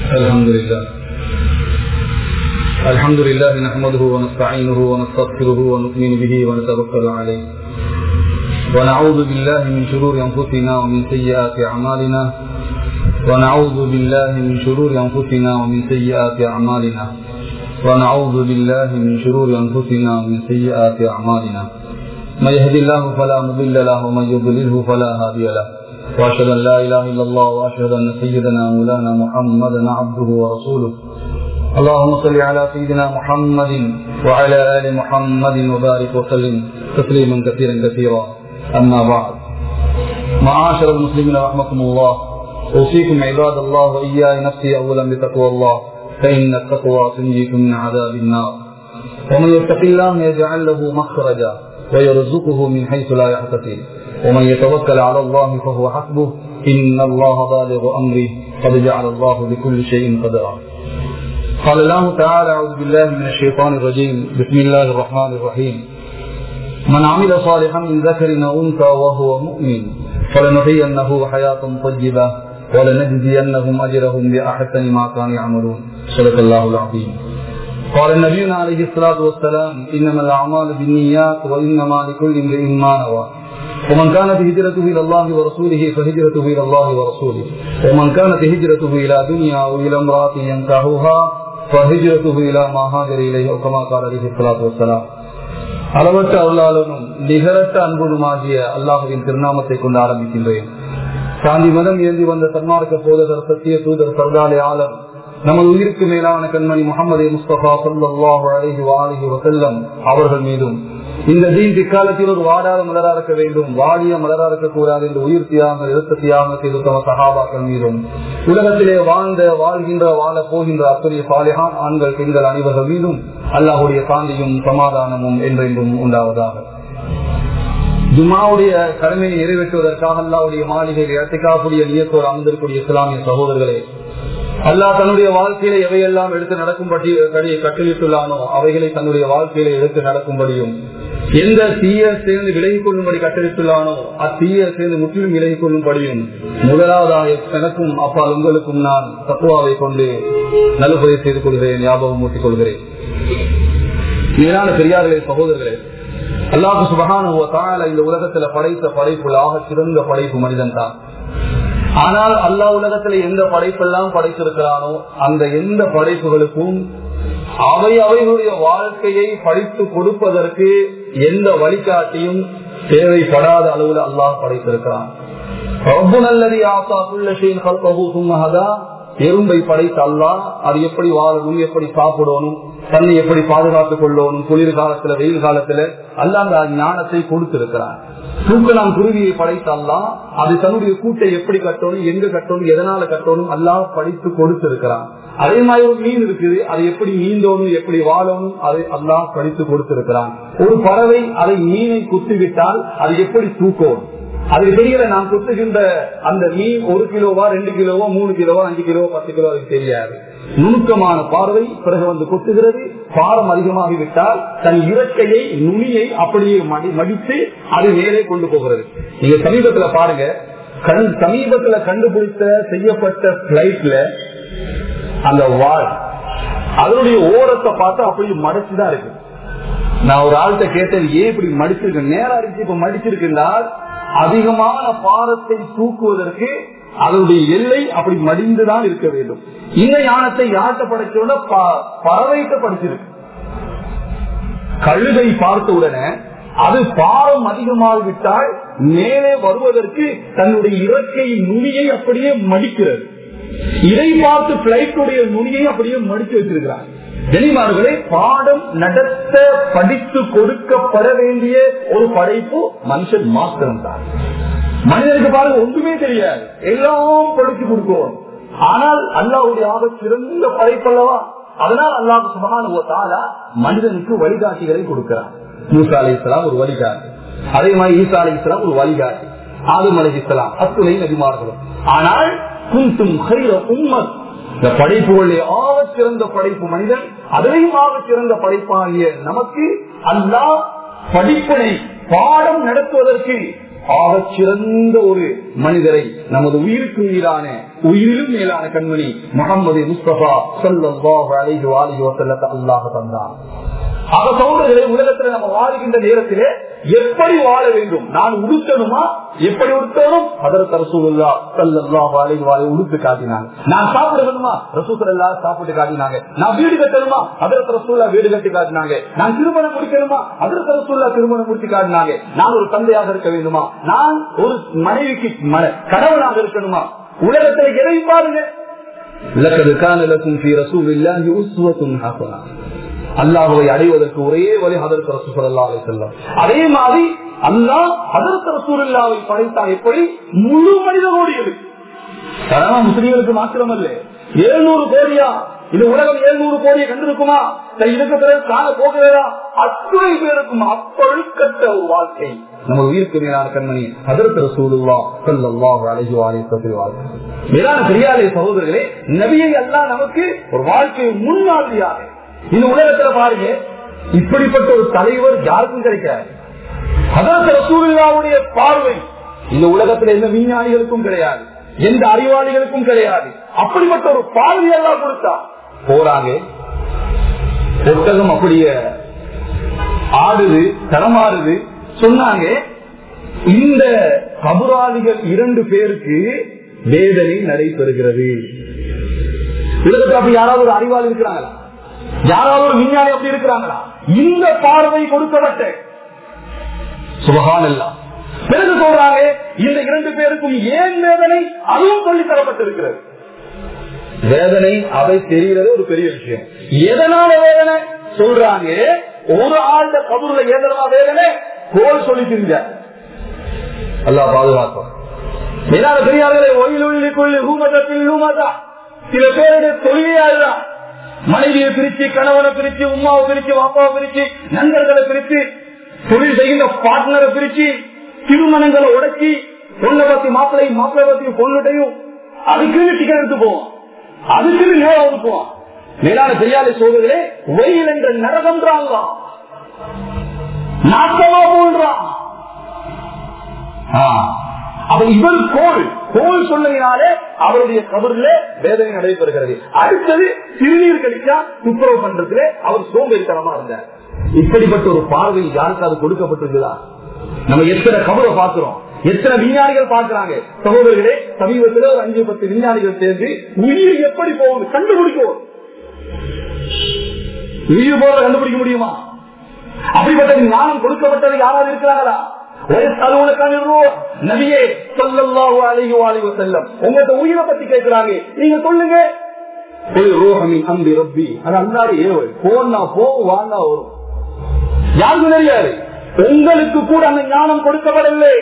الحمد لله الحمد لله نحمده ونستعينه ونستغفره ونؤمن به ونتوكل عليه ونعوذ بالله من شرور انفسنا ومن سيئات اعمالنا ونعوذ بالله من شرور انفسنا ومن سيئات اعمالنا ونعوذ بالله من شرور انفسنا ومن سيئات اعمالنا من يهد الله فلا مضل له ومن يضلله فلا هادي له واشهد ان لا اله الا الله واشهد ان سيدنا مولانا محمدا عبده ورسوله اللهم صل على سيدنا محمد وعلى ال محمد وبارك وسلم تسليما كثيرا كثيرا اما بعد معاشر المسلمين رحمكم الله اوصيكم عباد الله واياي نفسي اولا بتقوى الله فان التقوى تنجيكم من عذاب النار ومن يتق الله يجعل له مخرجا ويرزقه من حيث لا يحتسب ومن يتوكل على الله فهو حسبه إن الله بالغ أمره قد جعل الله بكل شيء قدرا قال الله تعالى أعوذ بالله من الشيطان الرجيم بسم الله الرحمن الرحيم من عمل صالحا من ذكر أو أنثى وهو مؤمن فلنحيينه حياة طيبة ولنجزينهم أجرهم بأحسن ما كانوا يعملون صدق الله العظيم قال النبي عليه الصلاة والسلام إنما الأعمال بالنيات وإنما لكل امرئ ما نوى ومن كانت هجرته إلى الله ورسوله فهجرته إلى الله ورسوله ومن كانت هجرته إلى دنيا أو إلى امرأة ينكحها فهجرته إلى ما هاجر إليه أو كما قال عليه الصلاة والسلام அளவற்ற அருளாளனும் நிகரற்ற அன்புமாகிய அல்லாஹுவின் திருநாமத்தை கொண்டு ஆரம்பிக்கின்றேன் சாந்தி மதம் ஏந்தி வந்த சன்மார்க்க போதகர் சத்திய தூதர் சர்தாலே ஆலம் நமது உயிருக்கு மேலான கண்மணி முகமது முஸ்தபா சல்லாஹு அலஹி வாலிஹி வசல்லம் அவர்கள் மீதும் இந்த தீன் பிற்காலத்தில் ஒரு வாடாத மலரா இருக்க வேண்டும் வாடிய மலரா இருக்கக்கூடாது என்று உயிர் தியாகம் எழுத்த தியாகம் செய்து தம சகாபாக்கள் மீதும் உலகத்திலே வாழ்ந்த வாழ்கின்ற வாழ போகின்ற அத்தகைய சாலிஹான் ஆண்கள் பெண்கள் அனைவர்கள் மீதும் அல்லாஹுடைய சாந்தியும் சமாதானமும் என்றென்றும் உண்டாவதாக ஜுமாவுடைய கடமையை நிறைவேற்றுவதற்காக அல்லாவுடைய மாளிகையில் இடத்துக்காக்கூடிய நியத்தோடு அமர்ந்திருக்கூடிய இஸ்லாமிய சகோதரர்களே அல்லாஹ் தன்னுடைய வாழ்க்கையில எவையெல்லாம் எடுத்து நடக்கும்படி கட்டளிட்டுள்ளானோ அவைகளை தன்னுடைய வாழ்க்கையில எடுத்து நடக்கும்படியும் எந்த தீய சேர்ந்து விலகிக் கொள்ளும்படி கட்டளிட்டுள்ளானோ அத்தீய சேர்ந்து முற்றிலும் விலகிக் கொள்ளும்படியும் முதலாவதாக எனக்கும் அப்பால் உங்களுக்கும் நான் தத்துவாவை கொண்டு நலுபதை செய்து கொள்கிறேன் ஞாபகம் ஊட்டிக் கொள்கிறேன் மேலான பெரியார்களே சகோதரர்களே அல்லாஹு சுபகான இந்த உலகத்துல படைத்த படைப்புள்ள ஆக சிறந்த படைப்பு மனிதன் தான் ஆனால் அல்லா உலகத்துல எந்த படைப்பெல்லாம் படைத்திருக்கிறானோ அந்த எந்த படைப்புகளுக்கும் அவை அவைகளுடைய வாழ்க்கையை படித்து கொடுப்பதற்கு எந்த வழிகாட்டியும் தேவைப்படாத அளவுல அல்லாஹ் படைத்திருக்கிறான் ரொம்ப நல்லது ஆசா எறும்பை படைத்த அல்லா அது எப்படி வாழணும் எப்படி சாப்பிடணும் தன்னை எப்படி பாதுகாத்துக் கொள்ளணும் குளிர் காலத்துல வெயில் காலத்துல அல்ல அந்த ஞானத்தை கொடுத்திருக்கிறான் தூக்கலாம் குருவியை படைத்தல்லாம் அது தன்னுடைய கூட்டை எப்படி கட்டணும் எங்க கட்டணும் எதனால கட்டணும் எல்லாம் படித்து கொடுத்திருக்கிறான் அதே மாதிரி ஒரு மீன் இருக்குது அது எப்படி நீந்தோணும் எப்படி வாழணும் அதை எல்லாம் படித்து கொடுத்திருக்கிறான் ஒரு பறவை அதை மீனை குத்திவிட்டால் அது எப்படி தூக்கணும் அது தெரியல நான் குத்துகின்ற அந்த மீன் ஒரு கிலோவா ரெண்டு கிலோவா மூணு கிலோவா அஞ்சு கிலோவா பத்து கிலோ அதுக்கு தெரியாது நுணுக்கமான பார்வை பிறகு வந்து கொத்துகிறது பாரம் அதிகமாகிவிட்டால் தன் இறக்கையை நுனியை அப்படியே மடித்து அது மேலே கொண்டு போகிறது நீங்க சமீபத்துல பாருங்க கண் சமீபத்துல கண்டுபிடித்த செய்யப்பட்ட பிளைட்ல அந்த வால் அதனுடைய ஓரத்தை பார்த்து அப்படியே மடிச்சுதான் இருக்கு நான் ஒரு ஆள்கிட்ட கேட்டது ஏன் இப்படி மடிச்சிருக்கேன் நேரா இருக்கு இப்ப மடிச்சிருக்கின்றால் அதிகமான பாரத்தை தூக்குவதற்கு அதனுடைய எல்லை அப்படி மடிந்துதான் இருக்க வேண்டும் இந்த ஞானத்தை யார்கிட்ட படைச்சோட பறவைகிட்ட படிச்சிருக்கு கழுதை பார்த்த உடனே அது பாரம் அதிகமாகிவிட்டால் மேலே வருவதற்கு தன்னுடைய இறக்கையின் நுனியை அப்படியே மடிக்கிறது இதை பார்த்து பிளைட்டுடைய நுனியை அப்படியே மடித்து வச்சிருக்கிறார் வெளிமாறுகளை பாடம் நடத்த படித்து கொடுக்கப்பட வேண்டிய ஒரு படைப்பு மனுஷன் மாத்திரம் தான் மனிதனுக்கு பாருங்க ஒன்றுமே தெரியாது எல்லாம் படிச்சு கொடுக்கும் ஆனால் அல்லாவுடைய ஆக சிறந்த படைப்பல்லவா அதனால் அல்லாஹ் சுபகான மனிதனுக்கு வழிகாட்டிகளை கொடுக்கிறார் மூசா அலி இஸ்லாம் ஒரு வழிகாட்டி அதே மாதிரி ஈசா அலி இஸ்லாம் ஒரு வழிகாட்டி ஆதும் அலி இஸ்லாம் அத்துணை நபிமார்களும் ஆனால் குந்தும் உம்மத் இந்த படைப்புகளிலே ஆக சிறந்த படைப்பு மனிதன் அதிலையும் ஆக சிறந்த படைப்பாகிய நமக்கு அல்லா படிப்பினை பாடம் நடத்துவதற்கு ஆகச் சிறந்த ஒரு மனிதரை நமது உயிருக்கு உயிரான உயிரிலும் மேலான கண்மணி முகமது முஸ்தபா சல்லாஹ் அலைஹி வாலிஹி வஸல்லத்தை அல்லாஹ் தந்தான் ஆக சோதர்களே உலகத்துல நம்ம வாழ்கின்ற நேரத்திலே எப்படி வாழ வேண்டும் நான் உடுத்தணுமா எப்படி உடுத்தணும் அதற்கு ரசூலுல்லா சல்லல்லாஹு அலைஹி வாலி உடுத்து காட்டினாங்க நான் சாப்பிடணுமா ரசூலுல்லா சாப்பிட்டு காட்டினாங்க நான் வீடு கட்டணுமா அதற்கு ரசூல்லா வீடு கட்டி காட்டினாங்க நான் திருமணம் முடிக்கணுமா அதற்கு ரசூல்லா திருமணம் முடிச்சு காட்டினாங்க நான் ஒரு தந்தையாக இருக்க வேண்டுமா நான் ஒரு மனைவிக்கு மன- கணவனாக இருக்கணுமா உலகத்துல எதை பாருங்க لقد كان لكم في رسول الله أسوة حسنة அல்லாஹுவை அடைவதற்கு ஒரே வழி ஹதரத் ரசூல் அல்லா செல்லம் அதே மாதிரி அல்லாஹ் ஹதரத் ரசூல்லாவை படைத்தான் எப்படி முழு மனித கோடிகள் காரணம் முஸ்லீம்களுக்கு மாத்திரமல்ல எழுநூறு கோடியா இந்த உலகம் எழுநூறு கோடியை கண்டிருக்குமா சரி, இதுக்கு பிறகு கால போகிறதா அத்துணை பேருக்கும் அப்பொழுக்கட்ட ஒரு வாழ்க்கை நம்ம உயிருக்கு மேலான கண்மணி அதற்கு ரசூலுல்லா ஸல்லல்லாஹு அலைஹி வஸல்லம் வாழ்க்கை மேலான பெரியாரே சகோதரர்களே நபியை அல்லாஹ் நமக்கு ஒரு வாழ்க்கையை முன்மாதிரியாக இந்த உலகத்துல பாருங்க இப்படிப்பட்ட ஒரு தலைவர் யாருக்கும் கிடைக்காது அதற்கு ரசூலுல்லாவுடைய பார்வை இந்த உலகத்துல எந்த விஞ்ஞானிகளுக்கும் கிடையாது எந்த அறிவாளிகளுக்கும் கிடையாது அப்படிப்பட்ட ஒரு பார்வை எல்லாம் கொடுத்தா போறாங்க ஒட்டகம் அப்படியே ஆடுது தரமாறுது சொன்னாங்க இந்த கபுராளிகள் இரண்டு பேருக்கு வேதனை நடைபெறுகிறது உலகத்துல அப்படி யாராவது ஒரு அறிவாளி இருக்கிறாங்களா யாராவது ஒரு விஞ்ஞானி அப்படி இருக்கிறாங்களா இந்த பார்வை கொடுக்கப்பட்ட சுபகான் எல்லாம் பிறகு சொல்றாங்க இந்த இரண்டு பேருக்கும் ஏன் வேதனை அதுவும் சொல்லி தரப்பட்டிருக்கிறது வேதனை அவை தெரிகிறது ஒரு பெரிய விஷயம் எதனால வேதனை சொல்றாங்க ஒரு ஆண்ட கபூர்ல ஏதனா வேதனை கோல் சொல்லி தெரிஞ்ச அல்லா பாதுகாக்கும் மேலான பெரியார்களே ஒயில் ஒயிலுக்குள் ஹூமதத்தில் ஹூமதா சில பேருடைய தொழிலே அதுதான் மனைவியை பிரிச்சு கணவனை பிரிச்சு உமாவை பிரிச்சு அப்பாவை பிரிச்சு நண்பர்களை பிரிச்சு தொழில் செய்கின்ற பார்ட்னரை பிரிச்சு திருமணங்களை உடைச்சி பொண்ணை பத்தி மாப்பிள்ளையும் மாப்பிள்ளை பத்தி பொண்ணுட்டையும் அதுக்குன்னு டிக்கெட் எடுத்து போவோம் அதுக்குன்னு நேரம் ஒதுக்குவோம் மேலான பெரியாலை சோதர்களே வெயில் என்ற நரகன்றாங்க நாட்டமா போன்றான் அப்ப இவர் கோல் கோல் சொன்னதினாலே அவருடைய கபர்ல வேதனை நடைபெறுகிறது அடுத்தது சிறுநீர் கழிச்சா துப்புரவு பண்றதுல அவர் சோம்பேறித்தனமா இருந்தார் இப்படிப்பட்ட ஒரு பார்வை யாருக்கு அது கொடுக்கப்பட்டிருக்குதா நம்ம எத்தனை கபரை பார்க்கிறோம் எத்தனை விஞ்ஞானிகள் பார்க்கிறாங்க சகோதரர்களே சமீபத்தில் ஒரு அஞ்சு பத்து விஞ்ஞானிகள் சேர்ந்து உயிர் எப்படி போகுது கண்டுபிடிக்கும் உயிர் போல கண்டுபிடிக்க முடியுமா அப்படிப்பட்ட ஞானம் கொடுக்கப்பட்டது யாராவது இருக்கிறாங்களா நபியே சொல்லல்லாஹு அலைஹி வாலிஹி வஸல்லம் உங்கள்ட்ட உயிரை பத்தி கேட்கிறாங்க நீங்க சொல்லுங்க ரோஹமின் அம்பி ரப்பி அது அல்லாத ஏவல் போனா போ வாங்க வரும் யாருக்கு தெரியாது உங்களுக்கு கூட அந்த ஞானம் கொடுக்கப்படவில்லை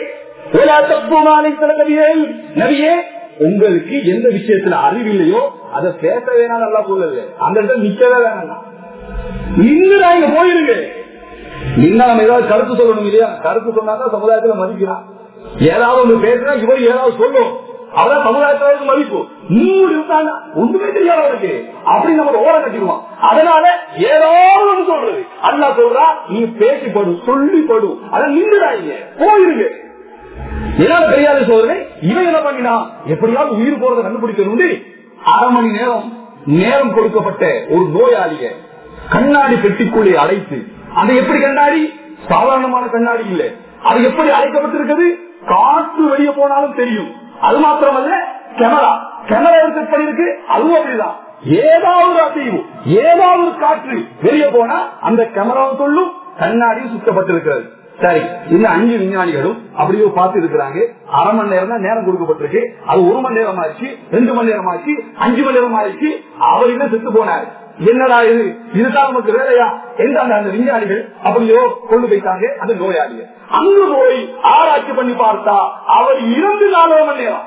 நபியே உங்களுக்கு எந்த விஷயத்துல அறிவில்லையோ அதை பேச வேணாம் நல்லா சொல்லல அந்த இடத்துல நிக்கவே வேணாம் இன்னும் இங்க போயிருங்க நின்னா நம்ம ஏதாவது கருத்து சொல்லணும் இல்லையா கருத்து சொன்னாதான் சமுதாயத்துல மதிக்கிறான் ஏதாவது ஒண்ணு பேசுனா இவர் ஏதாவது சொல்லும் அதான் சமுதாயத்துல மதிப்பு நூறு இருந்தாங்க ஒண்ணுமே தெரியாது அவருக்கு அப்படி நம்ம ஓரம் கட்டிடுவான் அதனால ஏதாவது ஒண்ணு சொல்றது அல்லா சொல்றா நீ பேசி படு சொல்லி படு அதை நின்றுடாங்க போயிருங்க ஏதாவது தெரியாத சொல்றேன் இவன் என்ன பண்ணினா எப்படியாவது உயிர் போறதை கண்டுபிடிக்கணும் அரை மணி நேரம் நேரம் கொடுக்கப்பட்ட ஒரு நோயாளிய கண்ணாடி பெட்டிக்குள்ளே அடைத்து அது எப்படி கண்ணாடி சாதாரணமான கண்ணாடி இல்ல அது எப்படி அழைக்கப்பட்டிருக்கிறது காற்று வெளியே போனாலும் தெரியும் அது மாத்திரமல்ல கேமரா கேமரா எப்படி இருக்கு அதுவும் அப்படிதான் ஏதாவது அசைவு ஏதாவது ஒரு காற்று வெளியே போனா அந்த கேமராவும் சொல்லும் கண்ணாடியும் சுத்தப்பட்டிருக்கிறது சரி இந்த அஞ்சு விஞ்ஞானிகளும் அப்படியோ பார்த்து இருக்கிறாங்க அரை மணி நேரம் தான் நேரம் கொடுக்கப்பட்டிருக்கு அது ஒரு மணி நேரம் ஆச்சு ரெண்டு மணி நேரம் ஆச்சு அஞ்சு மணி நேரம் ஆயிடுச்சு அவர் என்ன செத்து போனாரு என்னடா இது இதுதான் நமக்கு வேலையா என்றாங்க அந்த விஞ்ஞானிகள் அப்படியோ கொண்டு போயிட்டாங்க அந்த நோயாளிகள் அங்கு போய் ஆராய்ச்சி பண்ணி பார்த்தா அவர் இறந்து நாலரை மணி நேரம்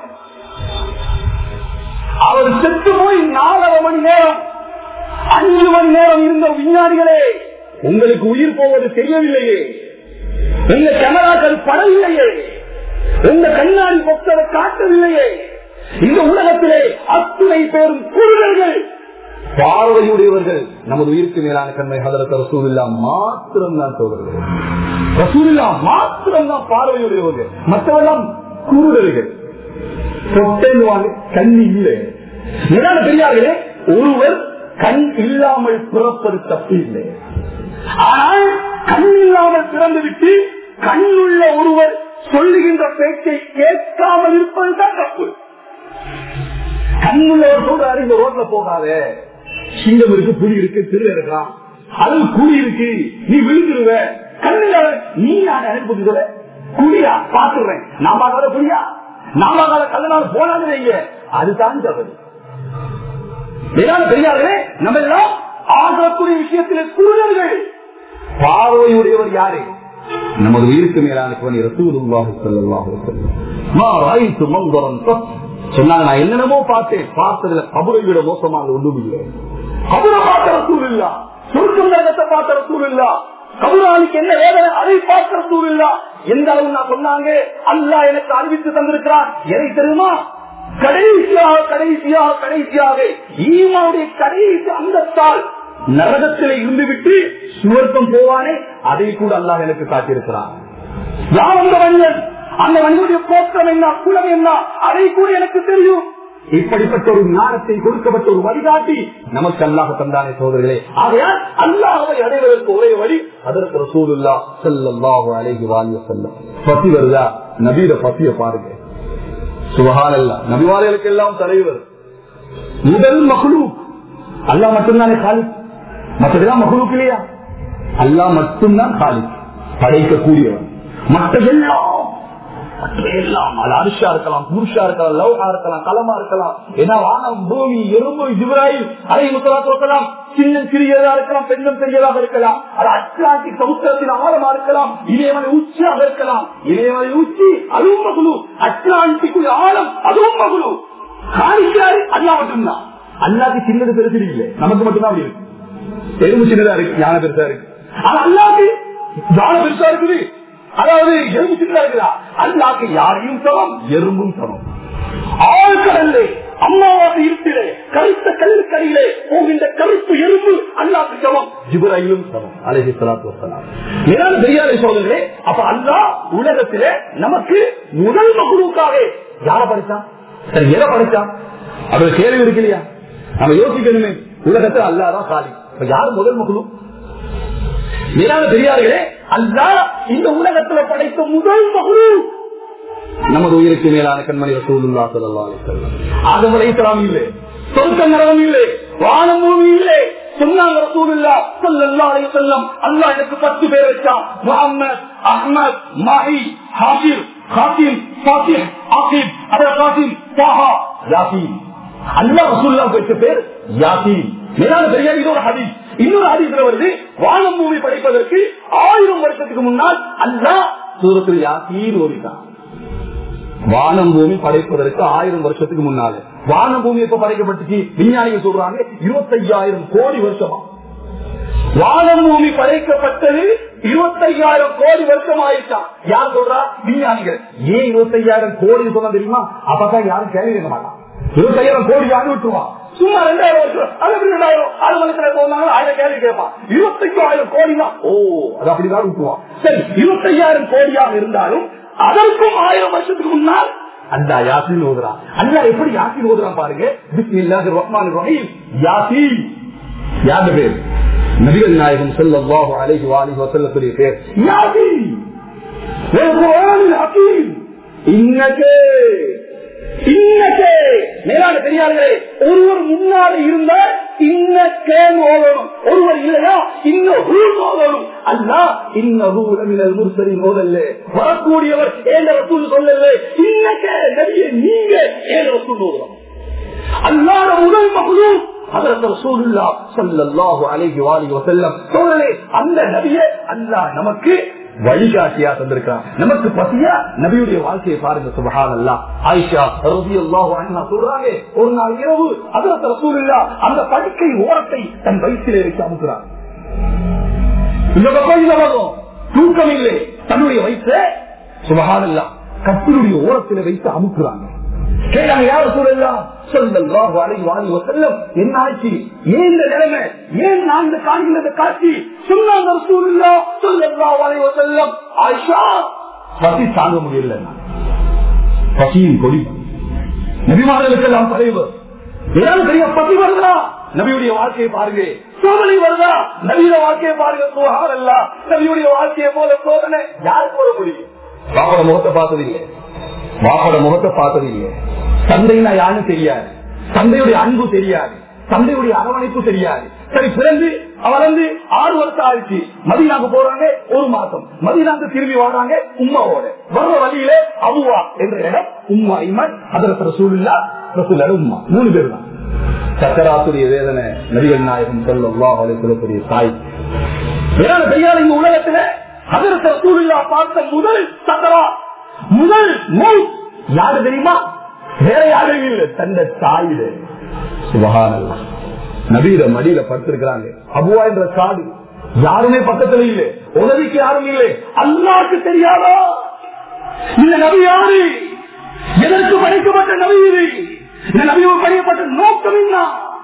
அவர் செத்து போய் நாலரை மணி நேரம் அஞ்சு மணி நேரம் இருந்த விஞ்ஞானிகளே உங்களுக்கு உயிர் போவது தெரியவில்லையே உங்க கேமராக்கள் படவில்லையே உங்க கண்ணாடி பொக்களை காட்டவில்லையே இந்த உலகத்திலே அத்துணை பேரும் குருடர்கள் பார்வையுடையவர்கள் நமது உயிருக்கு மேலான கண்மை ஹதரத் ரசூலுல்லா மாத்திரம் தான் தோழர்கள் ரசூலுல்லா மாத்திரம் தான் பார்வையுடையவர்கள் மற்றவெல்லாம் குருடர்கள் சொட்டேன்னு கண் இல்லை மேலான பெரியார்களே ஒருவர் கண் இல்லாமல் பிறப்பது தப்பு இல்லை ஆனால் கண் இல்லாமல் பிறந்துவிட்டு கண்ணுள்ள ஒருவர் சொல்லுகின்ற பேச்சை கேட்காமல் இருப்பதுதான் தப்பு கண்ணுள்ளவர் சொல்றாரு இந்த ரோட்ல போகாத சிங்கம் இருக்கு புலி இருக்கு திரு இருக்கலாம் அது குழி இருக்கு நீ விழுந்துருவ கண்ணுல நீ நான் அனுப்புகிற குழியா பாத்துறேன் நான் பார்க்காத புலியா நான் பார்க்காத கல்லனால போனாங்க அதுதான் தவறு வேளாண் பெரியார்களே நம்ம எல்லாம் ஆகக்கூடிய விஷயத்தில் குருடர்கள் பார்வையுடையவர் யாரு நமது உயிருக்கு மேலான சொன்னாங்க நான் என்னென்னமோ பார்த்தேன் பார்த்ததுல கபரை விட மோசமாக ஒன்றும் இல்லை கபரை பார்த்த ரசூல் இல்ல சுருக்கம் நகத்தை பார்த்த ரசூல் இல்ல கபுராளிக்கு என்ன வேதனை அதை பார்த்த ரசூல் இல்ல எந்த அளவு நான் சொன்னாங்க அல்லா எனக்கு அறிவித்து தந்திருக்கிறான் எதை தெரியுமா கடைசியாக கடைசியாக கடைசியாக ஈமாவுடைய கடைசி அந்தத்தால் நரகத்திலே இருந்துவிட்டு சுவர்க்கம் போவானே அதை கூட அல்லாஹ் எனக்கு காட்டியிருக்கிறான் யார் அந்த மனிதன் அந்த மனிதனுடைய போக்கம் என்ன குலம் என்ன அதை கூட எனக்கு தெரியும் இப்படிப்பட்ட ஒரு ஞானத்தை கொடுக்கப்பட்ட ஒரு வழிகாட்டி நமக்கு அல்லாஹ் தந்தானே சோதர்களே ஆகையால் அல்லாஹவை அடைவதற்கு ஒரே வழி அதற்கு ரசூலுல்லா செல்லல்லாஹு அலைஹி வாலிய செல்லம் பசி வருதா நபீர பசிய பாருங்க சுபஹான் அல்லா நபிவாரிகளுக்கு எல்லாம் தலைவர் முதல் மகளூக் அல்லா மட்டும்தானே காலி மற்றதெல்லாம் மகளூக் இல்லையா அல்லா மட்டும்தான் காலி படைக்கக்கூடியவன் மற்றதெல்லாம் எல்லாம் அது அரிஷா இருக்கலாம் புருஷா இருக்கலாம் லவ்ஹா இருக்கலாம் கலமா இருக்கலாம் ஏன்னா வானம் பூமி எறும்பு ஜிப்ராயில் அதை முத்தலாம் சின்ன சிறியதா இருக்கலாம் பெண்ணும் பெரியதாக இருக்கலாம் அது அட்லாண்டிக் சமுத்திரத்தின் ஆழமா இருக்கலாம் இணையமலை உச்சியாக இருக்கலாம் இணையமலை உச்சி அதுவும் மகுழு அட்லாண்டிக் ஆழம் அதுவும் மகுழு காணிக்கிறாரு அல்லா மட்டும்தான் அல்லாக்கு சின்னது பெருசு இல்லை நமக்கு மட்டும்தான் அப்படி இருக்கு எறும்பு சின்னதா இருக்கு யானை பெருசா இருக்கு ஆனா அல்லாக்கு யானை பெருசா இருக்குது அதாவது எறும்பு சின்னதா இருக்குதா அல்லாக்கு யாரையும் சமம் எறும்பும் சமம் ஆழ்கடல்ல அம்மாவாக இருட்டிலே கருத்த கல்லுக்கடியிலே போகின்ற கருப்பு எறும்பு அல்லாக்கு சமம் ஜிபராயிலும் சமம் அலஹி சலாத்து வசலாம் ஏதாவது தெரியாத சோதனை அப்ப அல்லா உலகத்திலே நமக்கு முதல் மகுழுக்காக யார படிச்சான் சரி எதை படிச்சான் அது கேள்வி இருக்கு இல்லையா நம்ம யோசிக்கணுமே உலகத்தில் அல்லாதான் காலி இப்ப யார் முதல் மகுழு மேலான பெரியார்களே அல்லா இந்த உலகத்துல படைத்த முதல் மகுழு நமது உயிருக்கு மேலான கண்மணி ரசூலுல்லா ஸல்லல்லாஹு அலைஹி வஸல்லம் ஆதம் அலைஹிஸ்ஸலாம் இல்லை சொர்க்க நரகம் இல்லை வானம் பூமி இல்லை சொன்னாங்க ரசூலுல்லா ஸல்லல்லாஹு அலைஹி வஸல்லம் அல்லாஹ் எனக்கு 10 பேர் வச்சான் முஹம்மத் அஹ்மத் மாஹி ஹாஷிர் காசிம் ஃபாத்திஹ் ஆகிப் அபுல் காசிம் தாஹா யாசீன் அல்லாஹ் ரசூலுல்லா வச்ச பேர் யாசீன் மேலான பெரியார் இது ஒரு ஹதீஸ் இன்னொரு ஹதீஸ்ல வருது வானம் பூமி படைப்பதற்கு ஆயிரம் வருஷத்துக்கு முன்னால் அல்லாஹ் சூரத்தில் யாசீன் ஓடிட்டான் வானம் பூமி படைப்பதற்கு ஆயிரம் வருஷத்துக்கு முன்னால வானம் பூமி எப்ப படைக்கப்பட்டுச்சு விஞ்ஞானிகள் சொல்றாங்க இருபத்தையாயிரம் கோடி வருஷமா வானம் பூமி படைக்கப்பட்டது இருபத்தையாயிரம் கோடி வருஷம் ஆயிடுச்சான் யார் சொல்றா விஞ்ஞானிகள் ஏன் இருபத்தையாயிரம் கோடி சொன்னா தெரியுமா அப்பதான் யாரும் கேள்வி கேட்க மாட்டான் இருபத்தையாயிரம் கோடி யாரு விட்டுருவான் சும்மா ரெண்டாயிரம் வருஷம் அது எப்படி ரெண்டாயிரம் ஆறு மணிக்கு போனாங்க ஆயிரம் கேள்வி கேட்பான் இருபத்தையாயிரம் கோடி தான் ஓ அது அப்படிதான் விட்டுருவான் சரி இருபத்தையாயிரம் கோடியாக இருந்தாலும் அதற்கும் ஆயிரம் வருஷத்துக்கு முன்னால் அல்லா யாசின் ஓதுறான் அல்லா எப்படி யாசின் ஓதுறான் பாருங்க பிஸ்மில்லாஹிர் ரஹ்மானிர் ரஹீம் யாசின் யார் பேர் நபிகள் நாயகம் ஸல்லல்லாஹு அலைஹி வஆலிஹி வஸல்லத்துடைய பேர் யாசின் வல் குர்ஆனில் ஹகீம் இன்னகே இன்னக்கே மேலான பெரியார்களே ஒருவர் முன்னாடி இருந்தால் இன்னக்கே ஓதணும் ஒருவர் இல்லையா இன்னும் ஓதணும் அல்ல இன்னும் முர்சரின் ஓதல்ல வரக்கூடியவர் ஏன் ரசூல் சொல்லல இன்னக்கே நபிய நீங்க ஏன் ரசூல் ஓதணும் அல்லாத முதல் மகளும் அதற்கு ரசூலுல்லா ஸல்லல்லாஹு அலைஹி வஆலிஹி வஸல்லம் தோழரே அந்த நபியை அல்லாஹ் நமக்கு வழிகாட்டியா தந்திருக்கிறான் நமக்கு பசியா நபியுடைய வாழ்க்கையை பாருங்க சுபஹான் அல்லா ஆயிஷா ரவி அல்லாஹ் சொல்றாங்க ஒரு நாள் இரவு அதற்கு ரசூலுல்லா அந்த படுக்கை ஓரத்தை தன் வயிற்றிலே வச்சு அமுக்குறான் இந்த பக்கம் இந்த பக்கம் தூக்கம் இல்லை தன்னுடைய வயிற்ற சுபஹான் அல்லா கத்தினுடைய ஓரத்தில் வைத்து அமுக்குறாங்க கேட்டாங்க யார் சூழல்லாம் சொல்லலாம் அழகி வாங்கி செல்லம் என்ன ஆச்சு ஏன் இந்த நிலைமை ஏன் நான் இந்த காண்கின்ற காட்சி சொன்னாங்க சூழல்லா சொல்லலாம் வளைவ செல்லம் ஆயிஷா பசி தாங்க முடியல பசியின் கொடி நபிமார்களுக்கெல்லாம் தலைவர் ஏதாவது பெரிய பசி வருதா நபியுடைய வாழ்க்கையை பாருங்க சோதனை வருதா நபியோட வாழ்க்கையை பாருங்க சுகார் அல்ல நபியுடைய வாழ்க்கையை போல சோதனை யாருக்கு போட முடியும் பாப்பட முகத்தை பார்த்தது இல்லை பாப்பட முகத்தை பார்த்தது இல்லை தந்தைனா யாருன்னு தெரியாது தந்தையுடைய அன்பு தெரியாது தந்தையுடைய அரவணைப்பு தெரியாது சரி பிறந்து வளர்ந்து ஆறு வருஷம் ஆயிடுச்சு மதினாக்கு போறாங்க ஒரு மாசம் மதினாக்கு திரும்பி வர்றாங்க உமாவோட வர்ற வழியில அவுவா என்ற இடம் உம்மா இமன் அதற்கு ரசூல்லா ரசூல் உம்மா மூணு பேர் தான் சக்கராத்துடைய வேதனை நபிகள் நாயகம் சொல்லா அவளை சொல்லக்கூடிய தாய் வேற பெரியார் இந்த உலகத்துல அதற்கு ரசூல்லா பார்த்த முதல் சக்கரா முதல் மௌத் யாரு தெரியுமா வேற யாரும் இல்லை தந்த தாயில சுபகானல்லா நபீர மடியில படுத்திருக்கிறாங்க அபுவா என்ற காடு யாருமே பக்கத்துல இல்லை உதவிக்கு யாரும் இல்லை அல்லாக்கு தெரியாதா இந்த நபி யாரு எதற்கு படைக்கப்பட்ட நபி இது இந்த நபியோடு படைக்கப்பட்ட நோக்கம் என்ன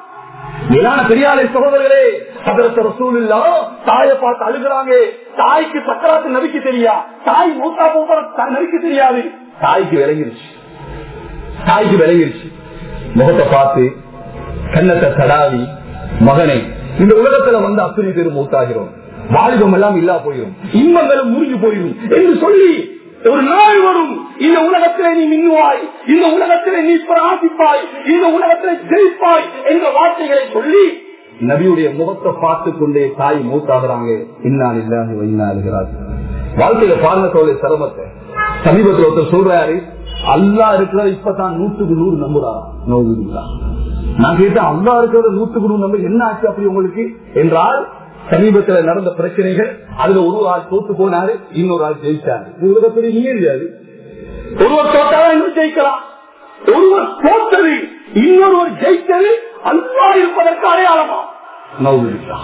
மேலான பெரியாரை சகோதரர்களே அதற்கு ரசூலுல்லா தாயை பார்த்து அழுகிறாங்க தாய்க்கு சக்கராத்து நபிக்கு தெரியா தாய் மூத்தா போகிற நபிக்கு தெரியாது தாய்க்கு விளங்கிருச்சு தாய்க்கு விளங்கிருச்சு முகத்தை பார்த்து கண்ணத்தை தடாவி மகனை இந்த உலகத்துல வந்து அத்தனை பேர் மூத்தாகிறோம் வாலிபம் எல்லாம் இல்லா போயிடும் இன்பங்களும் முறிஞ்சு போயிடும் என்று சொல்லி ஒரு நாள் வரும் இந்த உலகத்திலே நீ மின்னுவாய் இந்த உலகத்திலே நீ பிரார்த்திப்பாய் இந்த உலகத்திலே ஜெயிப்பாய் என்ற வார்த்தைகளை சொல்லி நபியுடைய முகத்தை பார்த்து கொண்டே தாய் மூத்தாகிறாங்க இன்னால் இல்லாத இன்னாலுகிறார் வாழ்க்கையில பாருங்க தோழி சிரமத்தை சமீபத்தில் ஒருத்தர் சொல்றாரு அல்லா இருக்கிறத இப்பதான் நூற்றுக்கு நூறு நம்புறாரா நோவுங்களா நான் கேட்டேன் அல்லா இருக்கிறத நூற்றுக்கு நூறு நம்ப என்ன ஆச்சு அப்படி உங்களுக்கு என்றால் சமீபத்தில் நடந்த பிரச்சனைகள் அதுல ஒரு ஆள் தோத்து போனாரு இன்னொரு ஆள் ஜெயிச்சாரு இது உலகத்தில் நீங்க தெரியாது ஒருவர் தோட்டாதான் இன்னும் ஜெயிக்கலாம் ஒருவர் தோத்தது இன்னொருவர் ஜெயித்தது அல்லா இருப்பதற்கு அடையாளமா நவுதுல்லா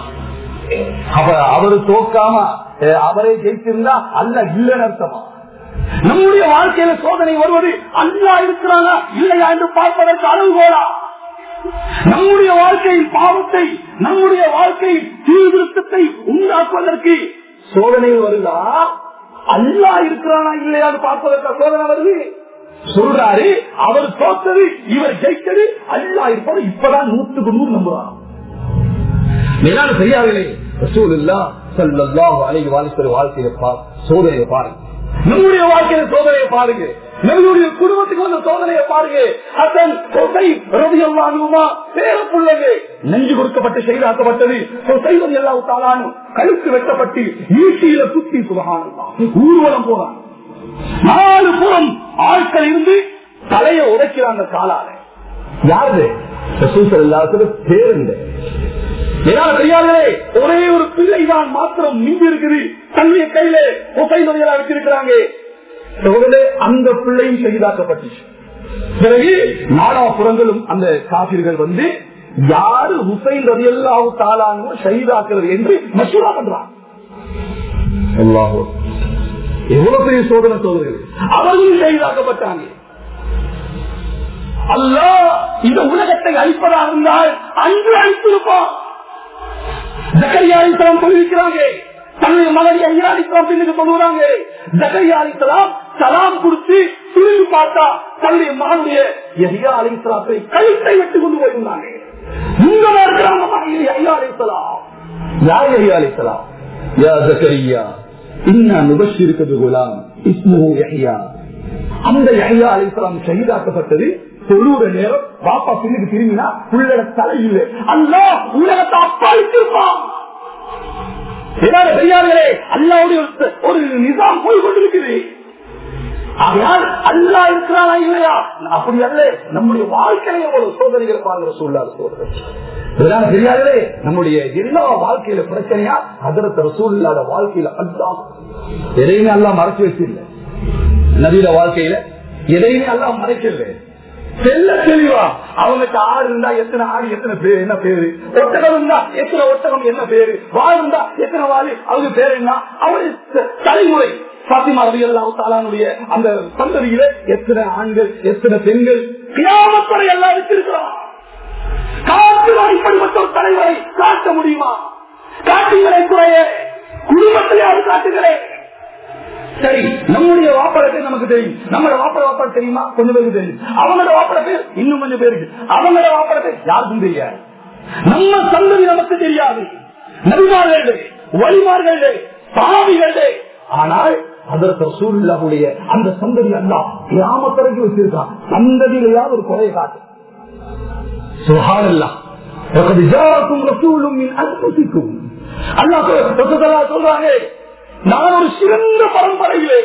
அவ அவரு தோக்காம அஹ், அவரை ஜெயிச்சிருந்தா அல்ல இல்லைன்னு அர்த்தமா நம்முடைய வாழ்க்கையில சோதனை வருவது அல்லா இருக்கிறானா இல்லையா என்று பார்ப்பதற்கு அளவுகோலா நம்முடைய வாழ்க்கையின் பாவத்தை நம்முடைய வாழ்க்கையின் தீவிரத்தை உண்டாக்குவதற்கு சோதனை வருதா அல்லா இருக்கிறானா இல்லையான்னு பார்ப்பதற்கு சோதனை வருது சொல்றாரு அவர் தோத்தது இவர் ஜெயித்தது அல்லா இருப்பது இப்பதான் நூற்றுக்கு நூறு நம்புறான் மேலான பெரியார்களே ரசூலுல்லா ஸல்லல்லாஹு அலைஹி வஸல்லம் வாழ்க்கையில பா- சோதனையை பாருங்க நம்முடைய வாழ்க்கையில சோதனையை பாருங்க நம்மளுடைய குடும்பத்துக்கு வந்த சோதனையை பாருங்க ஹசன் ஹுசை ரலியல்லாஹுமா பேர பிள்ளைங்க நெஞ்சு கொடுக்கப்பட்டு செய்தாக்கப்பட்டது ஹுசை ரலியல்லாஹு தஆலானு கழுத்து வெட்டப்பட்டு ஈட்டியில குத்தி சுபஹானல்லாஹ் ஊர்வலம் போறாங்க நாலு புறம் ஆட்கள் இருந்து தலையை உடைக்கிறாங்க காலால யாரு ரசூல் ஸல்லல்லாஹு அலைஹி வஸல்லம் பேருந்த தெரியாதே ஒரே ஒரு பிள்ளை தான் மாத்திரம் மிஞ்சி இருக்குது தன்னுடைய கையில ஒசை நொடிகளா வச்சிருக்கிறாங்க சகோதரே, அந்த பிள்ளையும் செய்தாக்கப்பட்டுச்சு பிறகு நாலாபுறங்களும் அந்த காபிர்கள் வந்து யாரு ஹுசைன் ரதியல்லாஹு தாலானோ ஷஹீதாக்குறது என்று மசூரா பண்றாங்க அல்லாஹ் எவ்வளவு பெரிய சோதனை சோதனைகள் அவர்களும் ஷஹீதாக்கப்பட்டாங்க அல்லாஹ் இந்த உலகத்தை அழிப்பதாக இருந்தால் அன்று அழித்திருப்பான் ஜக்கரியா அலிஸ்லாம் சொல்லியிருக்கிறாங்க தன்னுடைய மகன் ஐயா அலிஸ்லாம் பின்னுக்கு சொல்லுறாங்க ஜக்கரியா அலிஸ்லாம் சலாம் கொடுத்து திரும்பி பார்த்தா தன்னுடைய மகனுடைய எஹியா அலிஸ்லாத்தை கழுத்தை வெட்டி கொண்டு போயிருந்தாங்க இங்க இருக்கிறாங்க மகன் ஐயா அலிஸ்லாம் யார் ஐயா அலிஸ்லாம் யா ஜக்கரியா இன்னா நுபஷிருக்கு குலாம் இஸ்முஹு யஹ்யா அந்த யஹ்யா அலிஸ்லாம் ஷஹீதாக்கப்பட்டது தொழுற நேரம் பாப்பா பின்னுக்கு திரும்பினா உள்ளட தலை இல்லை அல்லா உலகத்தை அப்பாளித்திருப்பான் ஏதாவது பெரியார்களே அல்லாவுடைய ஒரு- ஒரு நிசாம் போய் கொண்டிருக்குது ஆகையால் அல்லா இருக்கிறானா இல்லையா அப்படி அல்ல நம்முடைய வாழ்க்கையில ஒரு சோதனைகள் பாருங்கிற சூழ்நாள் சோதனை இதனால தெரியாதே நம்முடைய எல்லா வாழ்க்கையில பிரச்சனையா அதற்கு ரசூல் இல்லாத வாழ்க்கையில அல்லா எதையுமே எல்லாம் மறைச்சு வச்சிருந்த நவீன வாழ்க்கையில எதையுமே எல்லாம் மறைக்கல செல்ல தெளிவா அவங்களுக்கு ஆடு இருந்தா எத்தனை ஆடு எத்தனை பேர் என்ன பேரு ஒட்டகம் இருந்தா எத்தனை ஒட்டகம் என்ன பேரு வாழ் இருந்தா எத்தனை வாழ் அவங்க பேர் என்ன அவரு த- தலைமுறை பாத்திமா ரவி அல்லாவுடைய அந்த சந்ததியில எத்தனை ஆண்கள் எத்தனை பெண்கள் கிராமத்துறை எல்லாம் வச்சிருக்கிறான் காட்டுவான் இப்படிப்பட்ட ஒரு தலைவரை காட்ட முடியுமா காட்டுங்களே துறையே குடும்பத்திலேயாவது காட்டுங்களேன் சரி நம்முடைய வாப்பட பேர் நமக்கு தெரியும் நம்மளோட வாப்பட வாப்பட தெரியுமா கொஞ்சம் பேருக்கு தெரியும் அவங்களோட வாப்பட பேர் இன்னும் கொஞ்சம் பேருக்கு அவங்களோட வாப்பட பேர் யாருக்கும் தெரியாது நம்ம சந்ததி நமக்கு தெரியாது நபிமார்களே வழிமார்களே பாவிகளே ஆனால் அதற்கு சூழ்நிலையுடைய அந்த சந்ததி அல்லா கிராமத்திற்கு வச்சிருக்கான் சந்ததியிலேயாவது ஒரு குறைய காட்டு சுகானல்லா சொல்றாங்க நான் ஒரு சிறந்த பரம்பரையிலே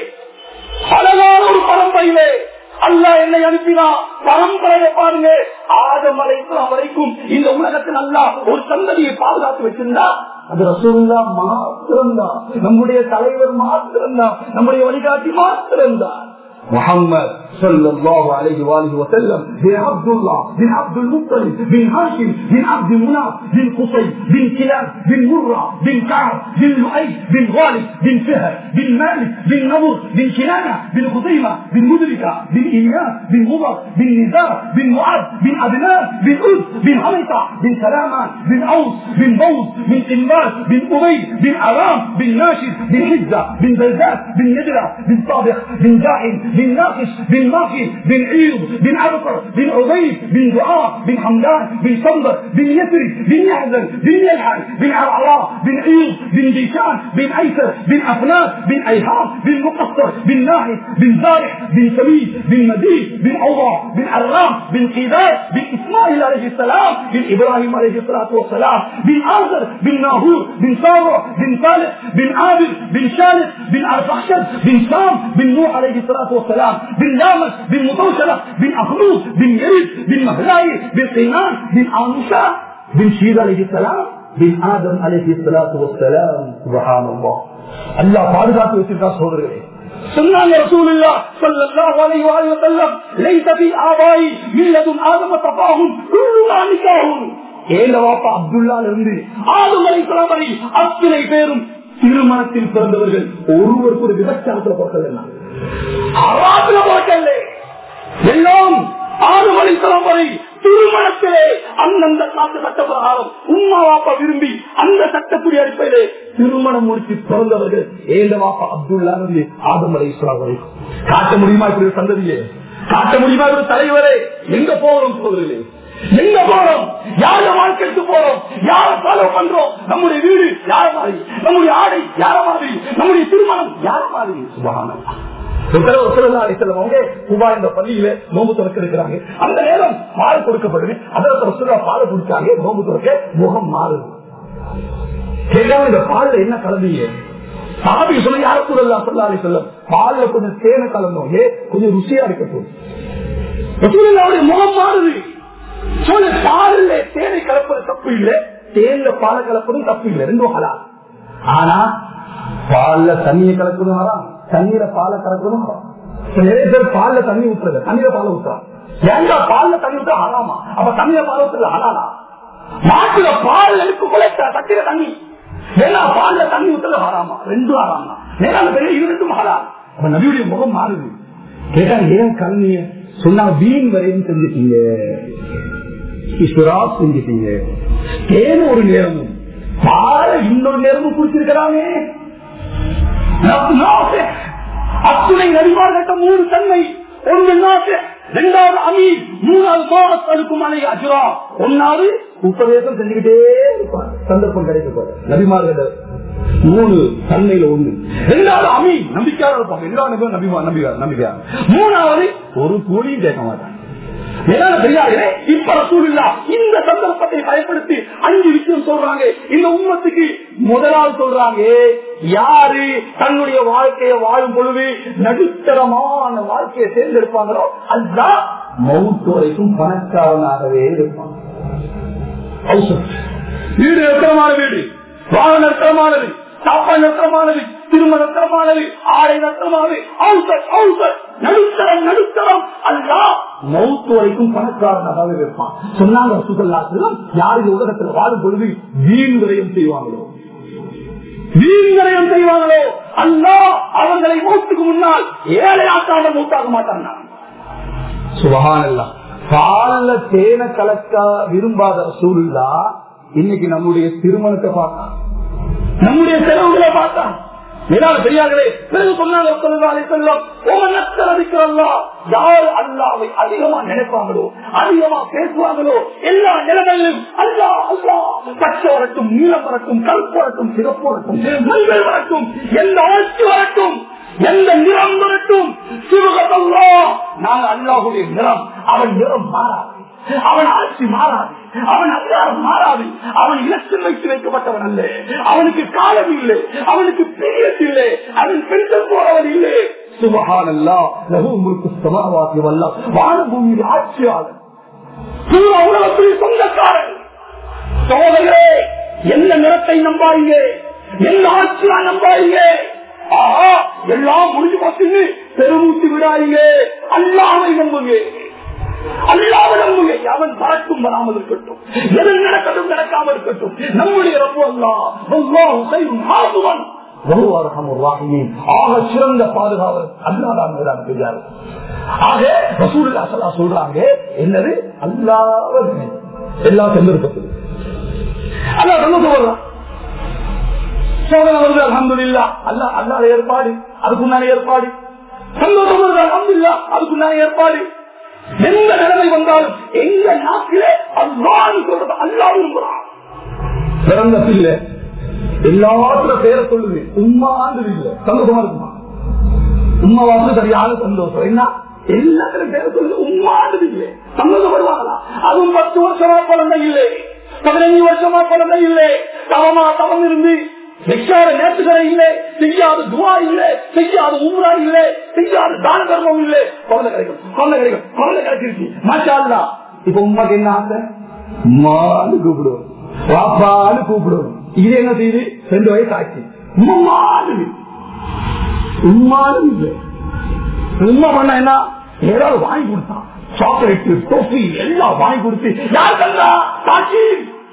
அழகான ஒரு பரம்பரையிலே அல்ல என்னை அனுப்பினா பரம்பரையை பாருங்க ஆதமலை வரைக்கும் இந்த உலகத்தில் அல்ல ஒரு சந்ததியை பாதுகாத்து வச்சிருந்தா அது ரசூல்லா மாத்திரம்தான் நம்முடைய தலைவர் மாத்திரம்தான் நம்முடைய வழிகாட்டி மாத்திரம்தான் محمد صلى الله عليه وآله وسلم بن عبد الله بن عبد المطلب بن هاشم بن عبد مناف بن قصي بن كلاب بن مرة بن كعب بن لؤي بن غالب بن فهد بن مالك بن نضر بن كنانة بن خزيمة بن مدركة بن إياس بن مضر بن نزار بن معاذ بن أبنان بن أد بن عميطة بن سلامان بن أوس بن بوز بن إنباس بن أبي بن أرام بن ناشد بن حزة بن بلداد بن يدرة بن صابح بن جاحد بن ناقش بن ماكي بن عيض بن عبقر بن عبيد بن دعاء بن حمدان بن صندر بن يسري بن يحزن بن يلحن بن عرعراء بن عيض بن ديشان بن ايسر بن افنان بن ايهام بن مقصر بن ناحي بن زارح بن سميد بن مديد بن عوضة بن عرام بن قيداد بن اسماعيل عليه السلام بن ابراهيم عليه الصلاة والسلام بن آخر بن ناهور بن سارع بن صالح بن عابد بن شالد بن ارفخشد بن سام بن نوح عليه الصلاة والسلام بن لامس بن مطوشلة بن أخلوص بن يريد بن مهلاي بن قينان بن آنوشا بن شيد عليه السلام بن آدم عليه الصلاة والسلام سبحان الله الله பாதுகாத்து வச்சிருக்கா சோதரர்களே சொன்னாங்க ரசூலுல்லாஹ் ஸல்லல்லாஹு அலைஹி வஸல்லம் லைஸ ஃபீ ஆபாயி மில்லதுன் ஆதம தபாஹும் குல்லுனா நிகாஹும் ஏல வாப்பா அப்துல்லால இருந்து ஆதம் அலைஹிஸ்ஸலாம் வரை அத்தனை பேரும் திருமணத்தில் பிறந்தவர்கள் ஒருவருக்கு ஒரு விபச்சாரத்தில் பிறக்கல அராத்துல பிறக்கல எல்லாம் ஆறு மணி தலைமுறை திருமணத்திலே அந்தந்த காட்டு சட்ட பிரகாரம் உம்மா வாப்பா விரும்பி அந்த சட்டத்துடைய அடிப்படையிலே திருமணம் முடிச்சு பிறந்தவர்கள் ஏந்த வாப்பா அப்துல்லா இருந்து ஆதம் அலை இஸ்லாம் வரைக்கும் காட்ட முடியுமா இப்படி ஒரு சந்ததியே காட்ட முடியுமா ஒரு தலைவரே எங்க போகிறோம் சோதரிலே எங்க போறோம் யார வாழ்க்கைக்கு போறோம் யார ஃபாலோ பண்றோம் நம்முடைய வீடு யார மாதிரி நம்முடைய ஆடை யார மாதிரி நம்முடைய திருமணம் யார மாதிரி சுபகானம் இந்த பள்ளியில நோம்பு துறக்க இருக்கிறாங்க அந்த நேரம் பால் கொடுக்கப்படுது அதற்கு பால் குடிச்சாங்க நோம்பு துறக்க முகம் மாறுது கேட்காம இந்த பால்ல என்ன கலந்தீங்க சாபி சொல்ல யாரும் சொல்லா சொல்லாலே சொல்ல பால்ல கொஞ்சம் தேனை கலந்தோம் ஏ கொஞ்சம் ருசியா இருக்கட்டும் ரசூலுல்லாவுடைய முகம் மாறுது சொல்ல பாலில் தேனை கலப்பது தப்பு இல்லை தேன்ல பால கலப்பதும் தப்பு இல்லை ரெண்டும் ஹலா ஆனா பால்ல தண்ணியை கலப்பதும் ஹராம் தண்ணீர பால கலப்பதும் ஹராம் நிறைய பேர் பால்ல தண்ணி ஊற்றுறது தண்ணீர பால ஊற்றுறான் ஏங்க பால்ல தண்ணி ஊற்ற ஹராமா அப்ப தண்ணீர பால ஊற்றுறது ஹலாலா மாட்டுல பால் எடுத்துக்கொள்ள தட்டில தண்ணி ஏன்னா பால்ல தண்ணி ஊற்றுறது ஹராமா ரெண்டும் ஹராமா ஏன்னா அந்த பெரிய இது ரெண்டும் ஹலா அப்ப நபியுடைய முகம் மாறுது கேட்டா ஏன் கல்விய சொன்னா வீண் வரையும் செஞ்சுட்டீங்க இஸ்வரா செஞ்சுட்டீங்க தேன் ஒரு நேரமும் பால இன்னொரு நேரமும் குடிச்சிருக்கிறாங்க அத்துணை நடிமார்கிட்ட மூணு தன்மை ஒன்று நாட்டு இரண்டாவது அமீர் மூணாவது மாஸ் அழுக்கும் அலை அஜுரா ஒன்னாவது உபதேசம் செஞ்சுக்கிட்டே இருப்பார் சந்தர்ப்பம் கிடைக்கப்படும் நபிமார்கிட்ட மூணு தன்மையில ஒண்ணு இரண்டாவது அமீ நம்பிக்கையாக இருப்பாங்க எல்லா நபியும் நம்பிமா நம்பிக்கை நம்பிக்கையா மூணாவது ஒரு கூலியும் கேட்க மாட்டாங்க இப்ப ரசூலுல்லா இந்த சந்தர்ப்பத்தை பயன்படுத்தி அஞ்சு விஷயம் சொல்றாங்க இந்த உண்மத்துக்கு முதலாவது சொல்றாங்க யாரு தன்னுடைய வாழ்க்கையை வாழும் பொழுது நடுத்தரமான வாழ்க்கையை தேர்ந்தெடுப்பாங்களோ அதுதான் மவுத்து வரைக்கும் பணக்காரனாகவே இருப்பாங்க வீடு நிறுத்தமான வீடு வாழ நிறுத்தமானது சாப்பாடு நிறுத்தமானது திருமண நிறுத்தமானது ஆடை நிறுத்தமானது நடுத்தரம் நடுத்தரம் அல்லா மௌத்து வரைக்கும் பணக்காரனாகவே இருப்பான் சொன்னாங்க சுகல்லாத்திரம் யார் இந்த உலகத்தில் வாழும் பொழுது வீண் விரயம் செய்வாங்களோ வீண் விரயம் செய்வாங்களோ அல்லா அவர்களை மூத்துக்கு முன்னால் ஏழை ஆட்டாமல் மூத்தாக மாட்டாங்க சுபஹானல்லா பால்ல தேனை கலக்க விரும்பாத சூழ்நிலா இன்னைக்கு நம்முடைய திருமணத்தை பார்த்தான் நம்முடைய செலவுகளை பார்த்தான் மேலான பெரியார்களே பிறகு சொன்னாங்க சொல்லுவாங்க செல்லம் யார் அல்லாவை அதிகமா நினைப்பாங்களோ அதிகமா பேசுவாங்களோ எல்லா நிலைகளிலும் அல்லா அல்லா பச்சை வரட்டும் நீளம் வரட்டும் கருப்பு வரட்டும் சிறப்பு வரட்டும் மஞ்சள் வரட்டும் எந்த ஆட்சி வரட்டும் எந்த நிறம் வரட்டும் சிவகத்தல்லா நாங்க அல்லாஹுடைய நிறம் அவன் நிறம் மாறாது அவன் ஆட்சி மாறாது அவன் அதிகாரம் மாறாது அவன் இலக்கம் வைத்து வைக்கப்பட்டவன் அல்ல அவனுக்கு காலம் இல்லை அவனுக்கு பீரியட் இல்லை அவன் பெண்கள் போறவன் இல்லை சுபகானல்லா லகு முழுக்க சமாவாக்கியம் அல்ல வானபூமியில் ஆட்சியாளர் பூரா உலகத்தில் சொந்தக்காரன் சோதரே எந்த நிறத்தை நம்பாயிங்க எந்த ஆட்சியா நம்பாயிங்க ஆஹா எல்லாம் முடிஞ்சு பார்த்து பெருமூச்சு விடாதீங்க அல்லாமை நம்புங்க அல்லாம நம்புங்க அவன் வரட்டும் வராமல் இருக்கட்டும் எது நடக்கட்டும் நடக்காமல் இருக்கட்டும் நம்முடைய ரப்பு அல்லா ஆகுவன் ஆக சிறந்த பாதுகாவல் அல்லாதான் மேலான பெரியார் ஆக ரசூல்லா சல்லா சொல்றாங்க என்னது அல்லாத எல்லா சந்தர்ப்பத்தில் அல்லா சந்தோஷம் சொல்றான் சோதனை வருது அலமதுல்லா அல்லா அல்லாத ஏற்பாடு அதுக்குண்டான ஏற்பாடு சந்தோஷம் வருது அலமதுல்லா அதுக்குண்டான ஏற்பாடு எந்த நிலைமை வந்தாலும் எங்க நாட்டிலே அல்லான்னு சொல்றது அல்லா விரும்புறான் பிறந்த பிள்ளை எல்லாத்துல பேரை சொல்லுது உம்மாண்டு இல்லை சந்தோஷமா இருக்குமா உம்மா வந்து சரியான சந்தோஷம் என்ன எல்லாத்திலும் பேரை சொல்லுது உம்மாண்டு இல்லை சந்தோஷப்படுவாங்களா அதுவும் பத்து வருஷமா குழந்தை இல்லை பதினஞ்சு வருஷமா குழந்தை இல்லை தவமா தவம் இருந்து நிக்காத நேற்றுகளை இல்லை செய்யாத துவா இல்லை செய்யாத உம்ரா இல்லை செய்யாத தான தர்மம் இல்லை குழந்தை கிடைக்கும் குழந்தை கிடைக்கும் குழந்தை கிடைச்சிருச்சு மாஷா அல்லா இப்ப உமாக்கு என்ன ஆசை உமான்னு கூப்பிடுவோம் பாப்பான்னு கூப்பிடுவோம் இது என்ன செய்யுது ரெண்டு வயசு ஆச்சு உம்மானு உம்மானு இல்லை உண்மை பண்ண என்ன ஏதாவது வாங்கி கொடுத்தான் சாக்லேட் டோஃபி எல்லாம் வாங்கி கொடுத்து யார் தந்தா சாட்சி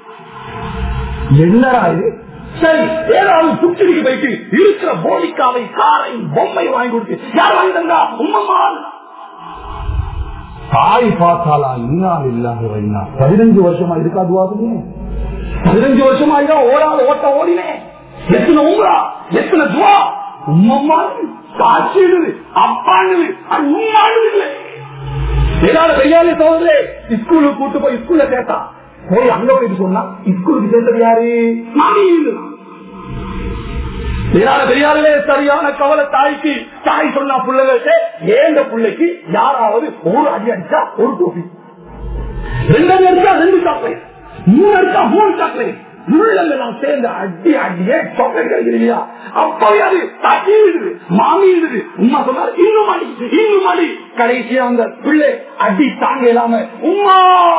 என்னடா இது சரி ஏதாவது சுற்றிக்கு போயிட்டு இருக்கிற போலிக்காவை காரை பொம்மை வாங்கி கொடுத்து யார் வாங்கி தந்தா உம்மம்மா தாய் பார்த்தாலா இன்னால் இல்லாத வைனா பதினஞ்சு வருஷமா இருக்காதுவாதுமே பதினஞ்சு வருஷமா இதா ஓடாத ஓட்ட ஓடினே எத்தனை உங்களா எத்தனை துவா உம்மம்மா காட்சிடுது அப்பாண்டுது அது உண்மானது இல்லை ஏதாவது கையாலே சோதரே ஸ்கூலுக்கு கூட்டு போய் ஸ்கூல்ல கேட்டா போய் அங்க போய் சொன்னா ஸ்கூலுக்கு சேர்ந்தது யாரு பெரியாரிலே சரியான கவலை தாய்க்கு தாய் சொன்னா பிள்ளைகளுக்கு ஏந்த பிள்ளைக்கு யாராவது ஒரு அடி அடிச்சா ஒரு டோபி ரெண்டு அடி அடிச்சா ரெண்டு சாக்லேட் மூணு அடிச்சா மூணு சாக்லேட் உள்ளங்கெல்லாம் சேர்ந்து அடி அடியே சாக்லேட் கிடைக்கிறீங்களா அப்பவே அது தட்டிடுது மாமிடுது உமா சொன்னாரு இன்னும் அடி இன்னும் அடி கடைசியா அந்த பிள்ளை அடி தாங்க இல்லாம உமா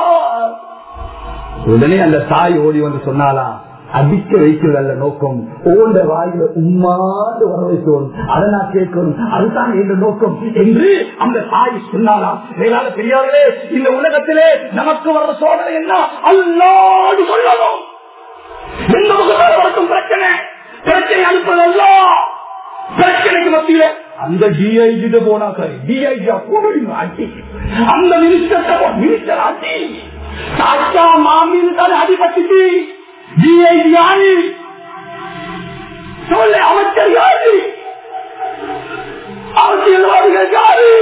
உடனே அந்த தாய் ஓடி வந்து சொன்னாலாம் அடிக்க வைக்கிறது அல்ல நோக்கம் ஓண்ட வாயில உம்மாண்டு வர வைக்கணும் அதை நான் கேட்கணும் அதுதான் என்ற நோக்கம் என்று அந்த தாய் சொன்னாலாம் மேலான பெரியார்களே இந்த உலகத்திலே நமக்கு வர்ற சோதனை என்ன அல்லாடு சொல்லணும் எந்த முகத்தால் வரட்டும் பிரச்சனை பிரச்சனை அனுப்புதல்ல பிரச்சனைக்கு மத்தியில அந்த டிஐஜி போனா சரி டிஐஜி அட்டி அந்த மினிஸ்டர் மினிஸ்டர் அட்டி தாத்தா மாமின்னு தானே அடிபட்டுச்சு டிஐஜி யாரு சொல்ல அமைச்சர் யாரு அரசியல்வாதிகள் யாரு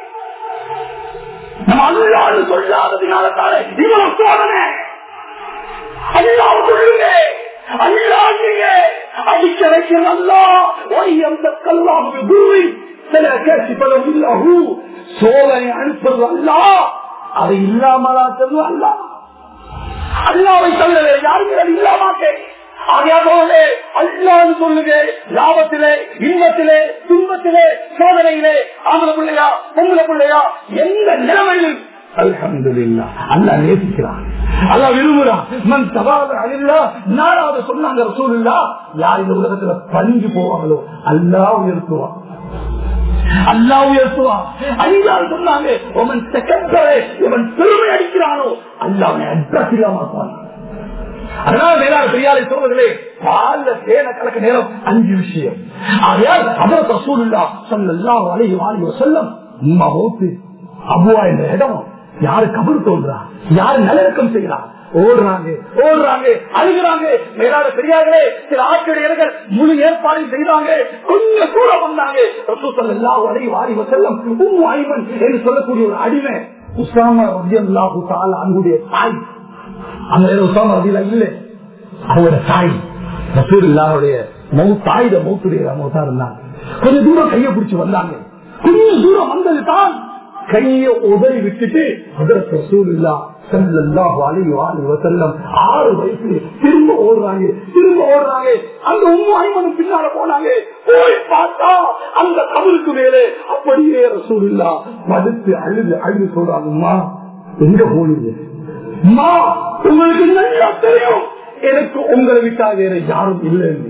நம்ம அல்லான்னு சொல்லாததுனால தானே இவ்வளவு சோதனை அல்லாஹ் சொல்லுங்க அல்லாங்க அடிக்க வைக்கிற அல்லா ஒய்யம் தக்கல்லாம் சில கேட்சி பலம் இல்லாஹூ சோதனை அனுப்புறது அல்லா அதை இல்லாமலாக்குறது அல்லா அல்லாவை தவிர வேற யாருமே அது இல்லாமாட்டேன் ஆகையாகவே அல்லான்னு சொல்லுங்க லாபத்திலே இன்பத்திலே துன்பத்திலே சோதனையிலே ஆம்பளை பிள்ளையா பொங்கல பிள்ளையா எந்த நிலைமையிலும் அல்ஹம்துலில்லா அல்லா நேசிக்கிறான் அல்லா விரும்புறான் மன் தபாத அலில்லா நாலாவது சொன்னாங்க ரசூலுல்லா யார் இந்த உலகத்துல பணிஞ்சு போவாங்களோ அல்லா உயர்த்துவான் அல்லா உயர்த்துவான் அஞ்சாவது சொன்னாங்க அவன் செகண்டரே இவன் பெருமை அடிக்கிறானோ அல்லா அவனை அட்ரஸ் இல்லாம அதனால மேலான பெரியாரை சொல்வதிலே பால்ல தேன கலக்க நேரம் அஞ்சு விஷயம் ஆகையால் அதற்கு ரசூலுல்லா ஸல்லல்லாஹு அலைஹி வஸல்லம் வஸல்லம் உம்மா மௌத்து அபுவா என்ற இடம் யாரு கபர் தோன்றா யாரு நல்லடக்கம் செய்யறா ஓடுறாங்க ஓடுறாங்க அழுகிறாங்க மேலாட பெரியார்களே சில ஆட்சியர்கள் முழு ஏற்பாடு செய்தாங்க கொஞ்சம் தூரம் வந்தாங்க ரசூலுல்லாஹு அலைஹி வஸல்லம் உம்மு ஐமன் என்று சொல்லக்கூடிய ஒரு அடிமை உசாமா ரலியல்லாஹு தஆலா அன்குடைய தாய் அந்த நேரம் உசாமா ரலியல்லாஹு இல்லை அவரோட தாய் ரசூலுல்லாஹுடைய மௌ தாயிட மௌத்துடைய மௌத்தா இருந்தாங்க கொஞ்சம் தூரம் கையை பிடிச்சு வந்தாங்க கொஞ்சம் தூரம் வந்தது தான் கைய உதறி விட்டுட்டு அதற்கு ரசூலுல்லா ஸல்லல்லாஹு அலைஹி வஸல்லம் வஸல்லம் ஆறு வயசு திரும்ப ஓடுறாங்க திரும்ப ஓடுறாங்க அந்த உம்மு ஐமனும் பின்னால போனாங்க போய் பார்த்தா அந்த கபருக்கு மேலே அப்படியே ரசூலுல்லா மடுத்து அழுது அழுது சொல்றாங்க அம்மா எங்க போனீங்க அம்மா உங்களுக்கு நல்லா தெரியும் எனக்கு உங்களை விட்டா வேற யாரும் இல்லைன்னு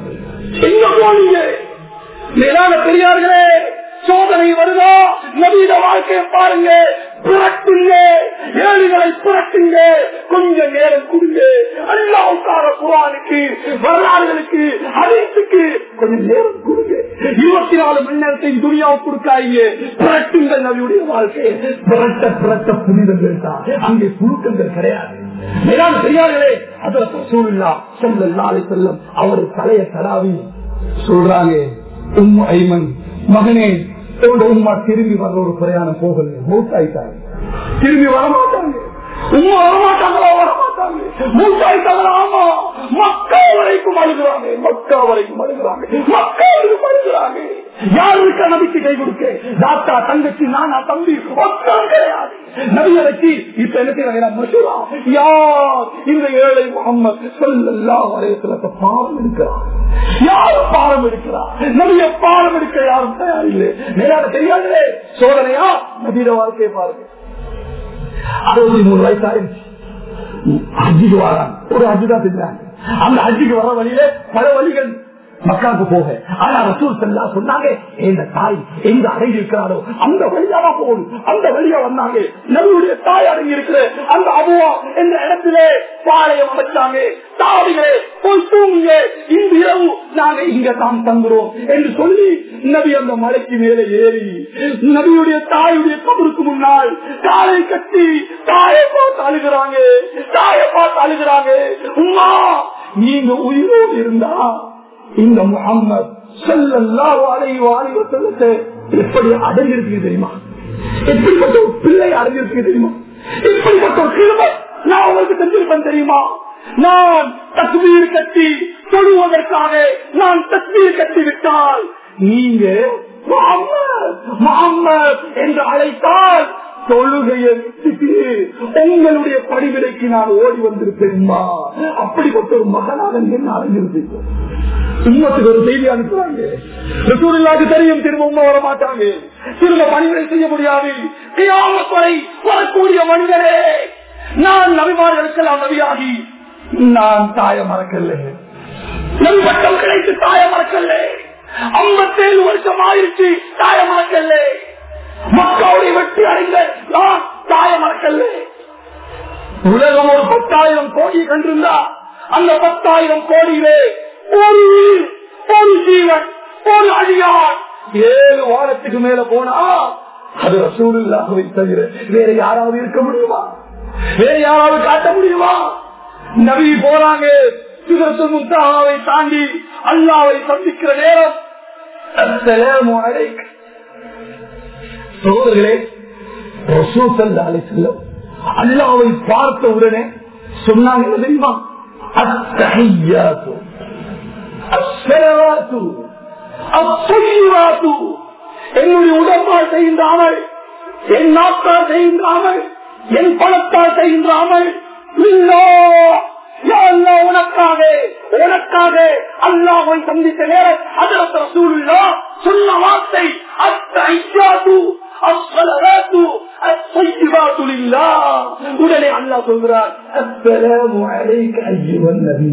எங்க போனீங்க மேலான பெரியார்களே சோதனை வருதா நவீன வாழ்க்கையை பாருங்க புரட்டுங்க ஏழுகளை புரட்டுங்க கொஞ்ச நேரம் கொடுங்க அல்லாவுக்கான குரானுக்கு வரலாறுகளுக்கு அனைத்துக்கு கொஞ்சம் நேரம் கொடுங்க இருபத்தி நாலு மணி நேரத்தை துணியாவை கொடுக்காதீங்க புரட்டுங்கள் நவியுடைய வாழ்க்கையை புரட்ட புரட்ட புனிதங்கள் தான் அங்கே புழுக்கங்கள் கிடையாது மேலான பெரியார்களே அதற்கு சூழ்நிலா சொல்லி செல்லம் அவர் தலைய தடாவி சொல்றாங்க உம் ஐமன் மகனே உன்னோட உமா திரும்பி வர்ற ஒரு பிரயாணம் போகல மூத்தாயிட்டாங்க திரும்பி வரமாட்டாங்க உமா வரமாட்டாங்களா வரமாட்டாங்க மூத்தாயிட்டாங்களா ஆமா மக்கா வரைக்கும் அழுகிறாங்க மக்கா வரைக்கும் அழுகிறாங்க மக்கா வரைக்கும் அழுகிறாங்க யாருக்கு நம்பிக்கை கை கொடுக்க தாத்தா தங்கச்சி நானா தம்பி ஒத்தம் கிடையாது நபியரைக்கு இப்ப என்ன செய்யறாங்க மசூரா யார் இந்த ஏழை முகம்மது சொல்லலாம் வரையத்துல பாடம் எடுக்கிறார் யார் பாடம் எடுக்கிறார் நபிய பாடம் எடுக்க யாரும் தயார் இல்லை நேராக தெரியாதே சோதனையா நபியிட வாழ்க்கையை பாருங்க அறுபத்தி மூணு வயசு ஆயிடுச்சு அஜிக்கு வராங்க ஒரு அஜி தான் செஞ்சாங்க அந்த அஜிக்கு வர வழியில பல வழிகள் மக்காவுக்கு போக ஆனா ரசூல் செல்லா சொன்னாங்க எந்த தாய் எங்க அடங்கி இருக்கிறாரோ அந்த வழியா தான் போகணும் அந்த வழியா வந்தாங்க நம்மளுடைய தாய் அடங்கி இருக்கிற அந்த அபுவா என்ற இடத்திலே பாளையம் அமைச்சாங்க தாவிகளே போய் தூங்குங்க இந்த இரவு நாங்க இங்க தான் தங்குறோம் என்று சொல்லி நபி அந்த மலைக்கு மேலே ஏறி நபியுடைய தாயுடைய கபருக்கு முன்னால் காலை கட்டி தாயை பார்த்து அழுகிறாங்க தாயை பார்த்து அழுகிறாங்க உமா நீங்க உயிரோடு இருந்தா இந்த முகம்மது செல்லல்லாஹு அலைஹி வஸல்லம் வஸல்லத்தை எப்படி அடங்கிருக்கு தெரியுமா எப்படிப்பட்ட ஒரு பிள்ளை அடங்கிருக்கு தெரியுமா எப்படிப்பட்ட ஒரு கிருபை நான் உங்களுக்கு செஞ்சிருப்பேன் தெரியுமா நான் தஸ்மீர் கட்டி தொழுவதற்காக நான் தஸ்மீர் கட்டி விட்டால் நீங்க முகம்மது முகம்மது என்று அழைத்தால் தொழுகையை விட்டுட்டு உங்களுடைய படிவிலைக்கு நான் ஓடி வந்திருப்பேன்மா அப்படிப்பட்ட ஒரு மகனாக என்ன அறிஞ்சிருப்பீங்க உண்மத்துக்கு ஒரு செய்தி அனுப்புறாங்க ரசூலுல்லாக்கு தெரியும் திரும்ப உண்மை வர மாட்டாங்க திரும்ப பணிவிடை செய்ய முடியாது கியாமத் வரை வரக்கூடிய மனிதனே நான் நபிமார்களுக்கெல்லாம் நபியாகி நான் தாய மறக்கல நம் பட்டம் கிடைத்து தாய மறக்கல ஐம்பத்தேழு வருஷம் ஆயிடுச்சு தாய மறக்கல மக்காவுடைய வெற்றி அடைந்த நான் தாய மறக்கல உலகம் ஒரு பத்தாயிரம் கோடி கண்டிருந்தா அந்த பத்தாயிரம் கோடியிலே ஒரு உயிர், ஒரு ஜீவன் ஒரு அழியான் ஏழு வாரத்துக்கு மேல போனா அது ரசூலுல்லாஹுவை தவிர வேற யாராவது இருக்க முடியுமா வேற யாராவது காட்ட முடியுமா நபி போறாங்க சிதரத்து முத்தாவை தாண்டி அல்லாவை சந்திக்கிற நேரம் அஸ்ஸலாமு அலைக்கும். சகோதரர்களே ரசூல் ஸல்லல்லாஹு அலைஹி வஸல்லம் அல்லாவை பார்த்த உடனே சொன்னாங்க என்ன தெரியுமா அத்தஹியாத்து அஸ்ஸலாத்து அத்தய்யிபாத்து என்னுடைய உடம்பால் செய்கின்ற அமல் என் நாட்டால் செய்கின்ற அமல் என் பணத்தால் செய்கின்ற அமல் இல்லா யா அல்லாஹ் உனக்காக உனக்காக அல்லாஹை சந்தித்த நேரம் அதற்கு ரசூலுல்லா சொன்ன வார்த்தை அத்தையாத்து அஸ்ஸலாத்து அஸ்ஸய்யிபாத்து லில்லாஹ் உடனே அல்லாஹ் சொல்கிறார் அஸ்ஸலாமு அலைக அய்யுஹன் நபி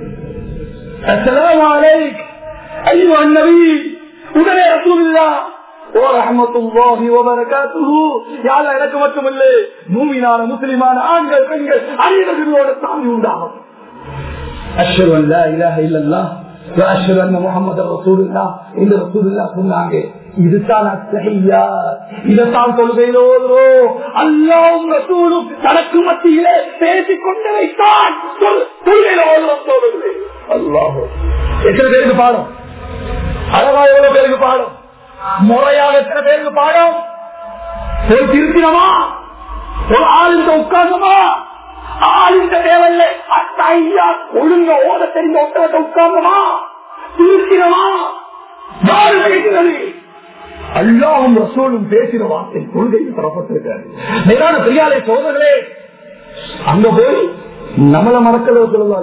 அஸ்ஸலாமு அலைக அய்யுஹன் நபி உடனே ரசூலுல்லாஹ் வரஹ்மத்துல்லாஹி வபரகாத்துஹு யா அல்லாஹ் எனக்கு மட்டுமல்ல மூமினான முஸ்லிமான ஆண்கள் பெண்கள் அனைவர்களோட சாமி உண்டாகும் அஷ்ஹது அன் லா இலாஹ இல்லல்லாஹ் முகமது ரசூலுல்லா இந்த ரசூலுல்லா சொன்னாங்க இதுதான் அத்தகையா இதைத்தான் தொழுகையில் ஓதுறோம் அல்லாவும் ரசூலும் தனக்கு மத்தியிலே பேசிக் கொண்டு வைத்தான் தொழுகையில் ஓதுறோம் தோழர்களே அல்லாஹோ எத்தனை பேருக்கு பாடம் அழகா எவ்வளவு பேருக்கு பாடம் முறையாக எத்தனை பேருக்கு பாடம் ஒரு திருத்தினமா ஒரு ஆளுங்க உட்கார்ந்தமா ஆளுங்க தேவையில்லை அத்தையா ஒழுங்க ஓத தெரிந்த ஒட்டகத்தை உட்கார்ந்தமா திருத்தினமா யாரு பேசுகிறது அல்லாவும் ரசோலும் பேசின வார்த்தை கொள்கையில் தரப்பட்டிருக்காரு மேலான பெரியாரை சோதர்களே அங்க போய் நம்மள மறக்கல சொல்லலாம்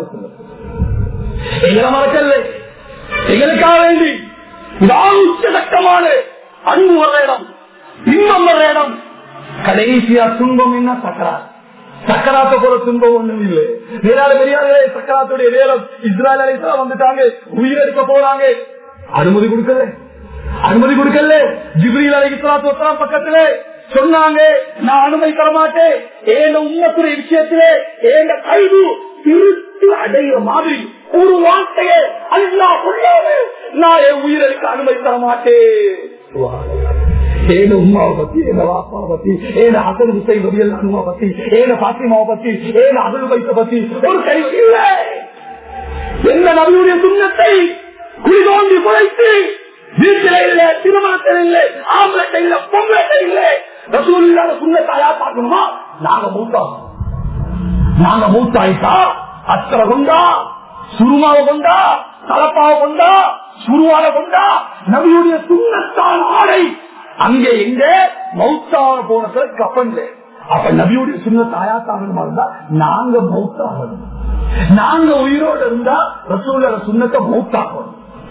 எங்களை மறக்கல எங்களுக்காக வேண்டி இதான் உச்சகட்டமான அன்பு வர்ற இடம் இன்பம் வர்ற இடம் கடைசியா துன்பம் என்ன சக்கரா சக்கராத்த போல துன்பம் ஒண்ணும் இல்லை வேறாத பெரியார்களே சக்கராத்துடைய நேரம் இஸ்ராயல் அலைசலாம் வந்துட்டாங்க உயிரெடுக்க போறாங்க அனுமதி கொடுக்கல அனுமதி கொடுக்கல ஜிப்ரீல் அலைசலாத்து ஒத்தலாம் பக்கத்துல சொன்னாங்க நான் அனுமதி தர மாட்டேன் ஏன் உண்மத்துடைய விஷயத்திலே ஏன் கைது திருத்தி அடைகிற மாதிரி ஒரு வார்த்தையை அல்லா சொல்லாம நான் என் உயிருக்கு அனுமதி தர மாட்டேன் ஏன உமாவை பத்தி ஏன வாப்பாவை பத்தி ஏன அசல் ஹுசைன் ரபியல் அனுமா பத்தி ஏன பாத்திமாவை பத்தி ஏன அகல் வைத்த பத்தி ஒரு கைவு இல்லை எந்த நபியுடைய துண்ணத்தை குளிதோண்டி குறைத்து வீட்டில இல்ல திருமணத்தில் இல்லை ஆம்பளத்தை இல்ல பொங்கலத்தை இல்லை ரசூல் இல்லாத சுண்ணத்தாயா பார்க்கணுமா நாங்க மூத்தா நாங்க மூத்தாயிட்டா அத்தரை கொண்டா சுருமாவை கொண்டா தலப்பாவை கொண்டா சுருவால கொண்டா நபியுடைய சுண்ணத்தான் ஆடை அங்கே எங்க மௌத்தாக போனதுல கப்பன்ல அப்ப நபியுடைய சின்ன தாயாத்தாகணுமா இருந்தா நாங்க மௌத்தாகணும் நாங்க உயிரோடு இருந்தா ரசூலோட சுண்ணத்தை மௌத்தாகணும்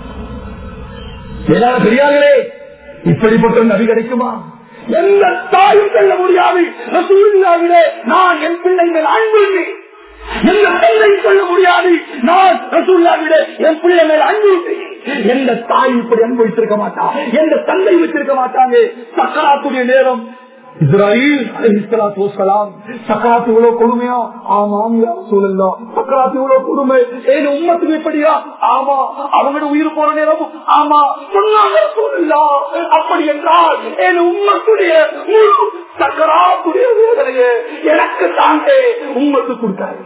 எல்லாரும் பெரியார்களே இப்படிப்பட்ட ஒரு நபி கிடைக்குமா எந்த தாயும் செல்ல முடியாது ரசூலுல்லாவிலே நான் என் பிள்ளைகள் அன்புள்ளி எந்த தந்தை சொல்ல முடியாது நான் ரசூல்லாவிட என் பிள்ளை மேல் அன்பு எந்த தாய் இப்படி அன்பு வைத்திருக்க மாட்டா எந்த தந்தை வைத்திருக்க மாட்டாங்க சக்கராத்துடைய நேரம் இஸ்ராயில் அலிஸ்லாத்து வசலாம் சக்கராத்து இவ்வளவு கொடுமையா ஆமாம் சூழல்லாம் சக்கராத்து இவ்வளவு கொடுமை ஏன் உம்மத்துக்கு எப்படியா ஆமா அவங்களோட உயிர் போற நேரம் ஆமா சொன்னாங்க சூழல்லா அப்படி என்றால் என் உம்மத்துடைய முழு சக்கராத்துடைய வேதனையை எனக்கு தாண்டே உம்மத்து கொடுத்தாரு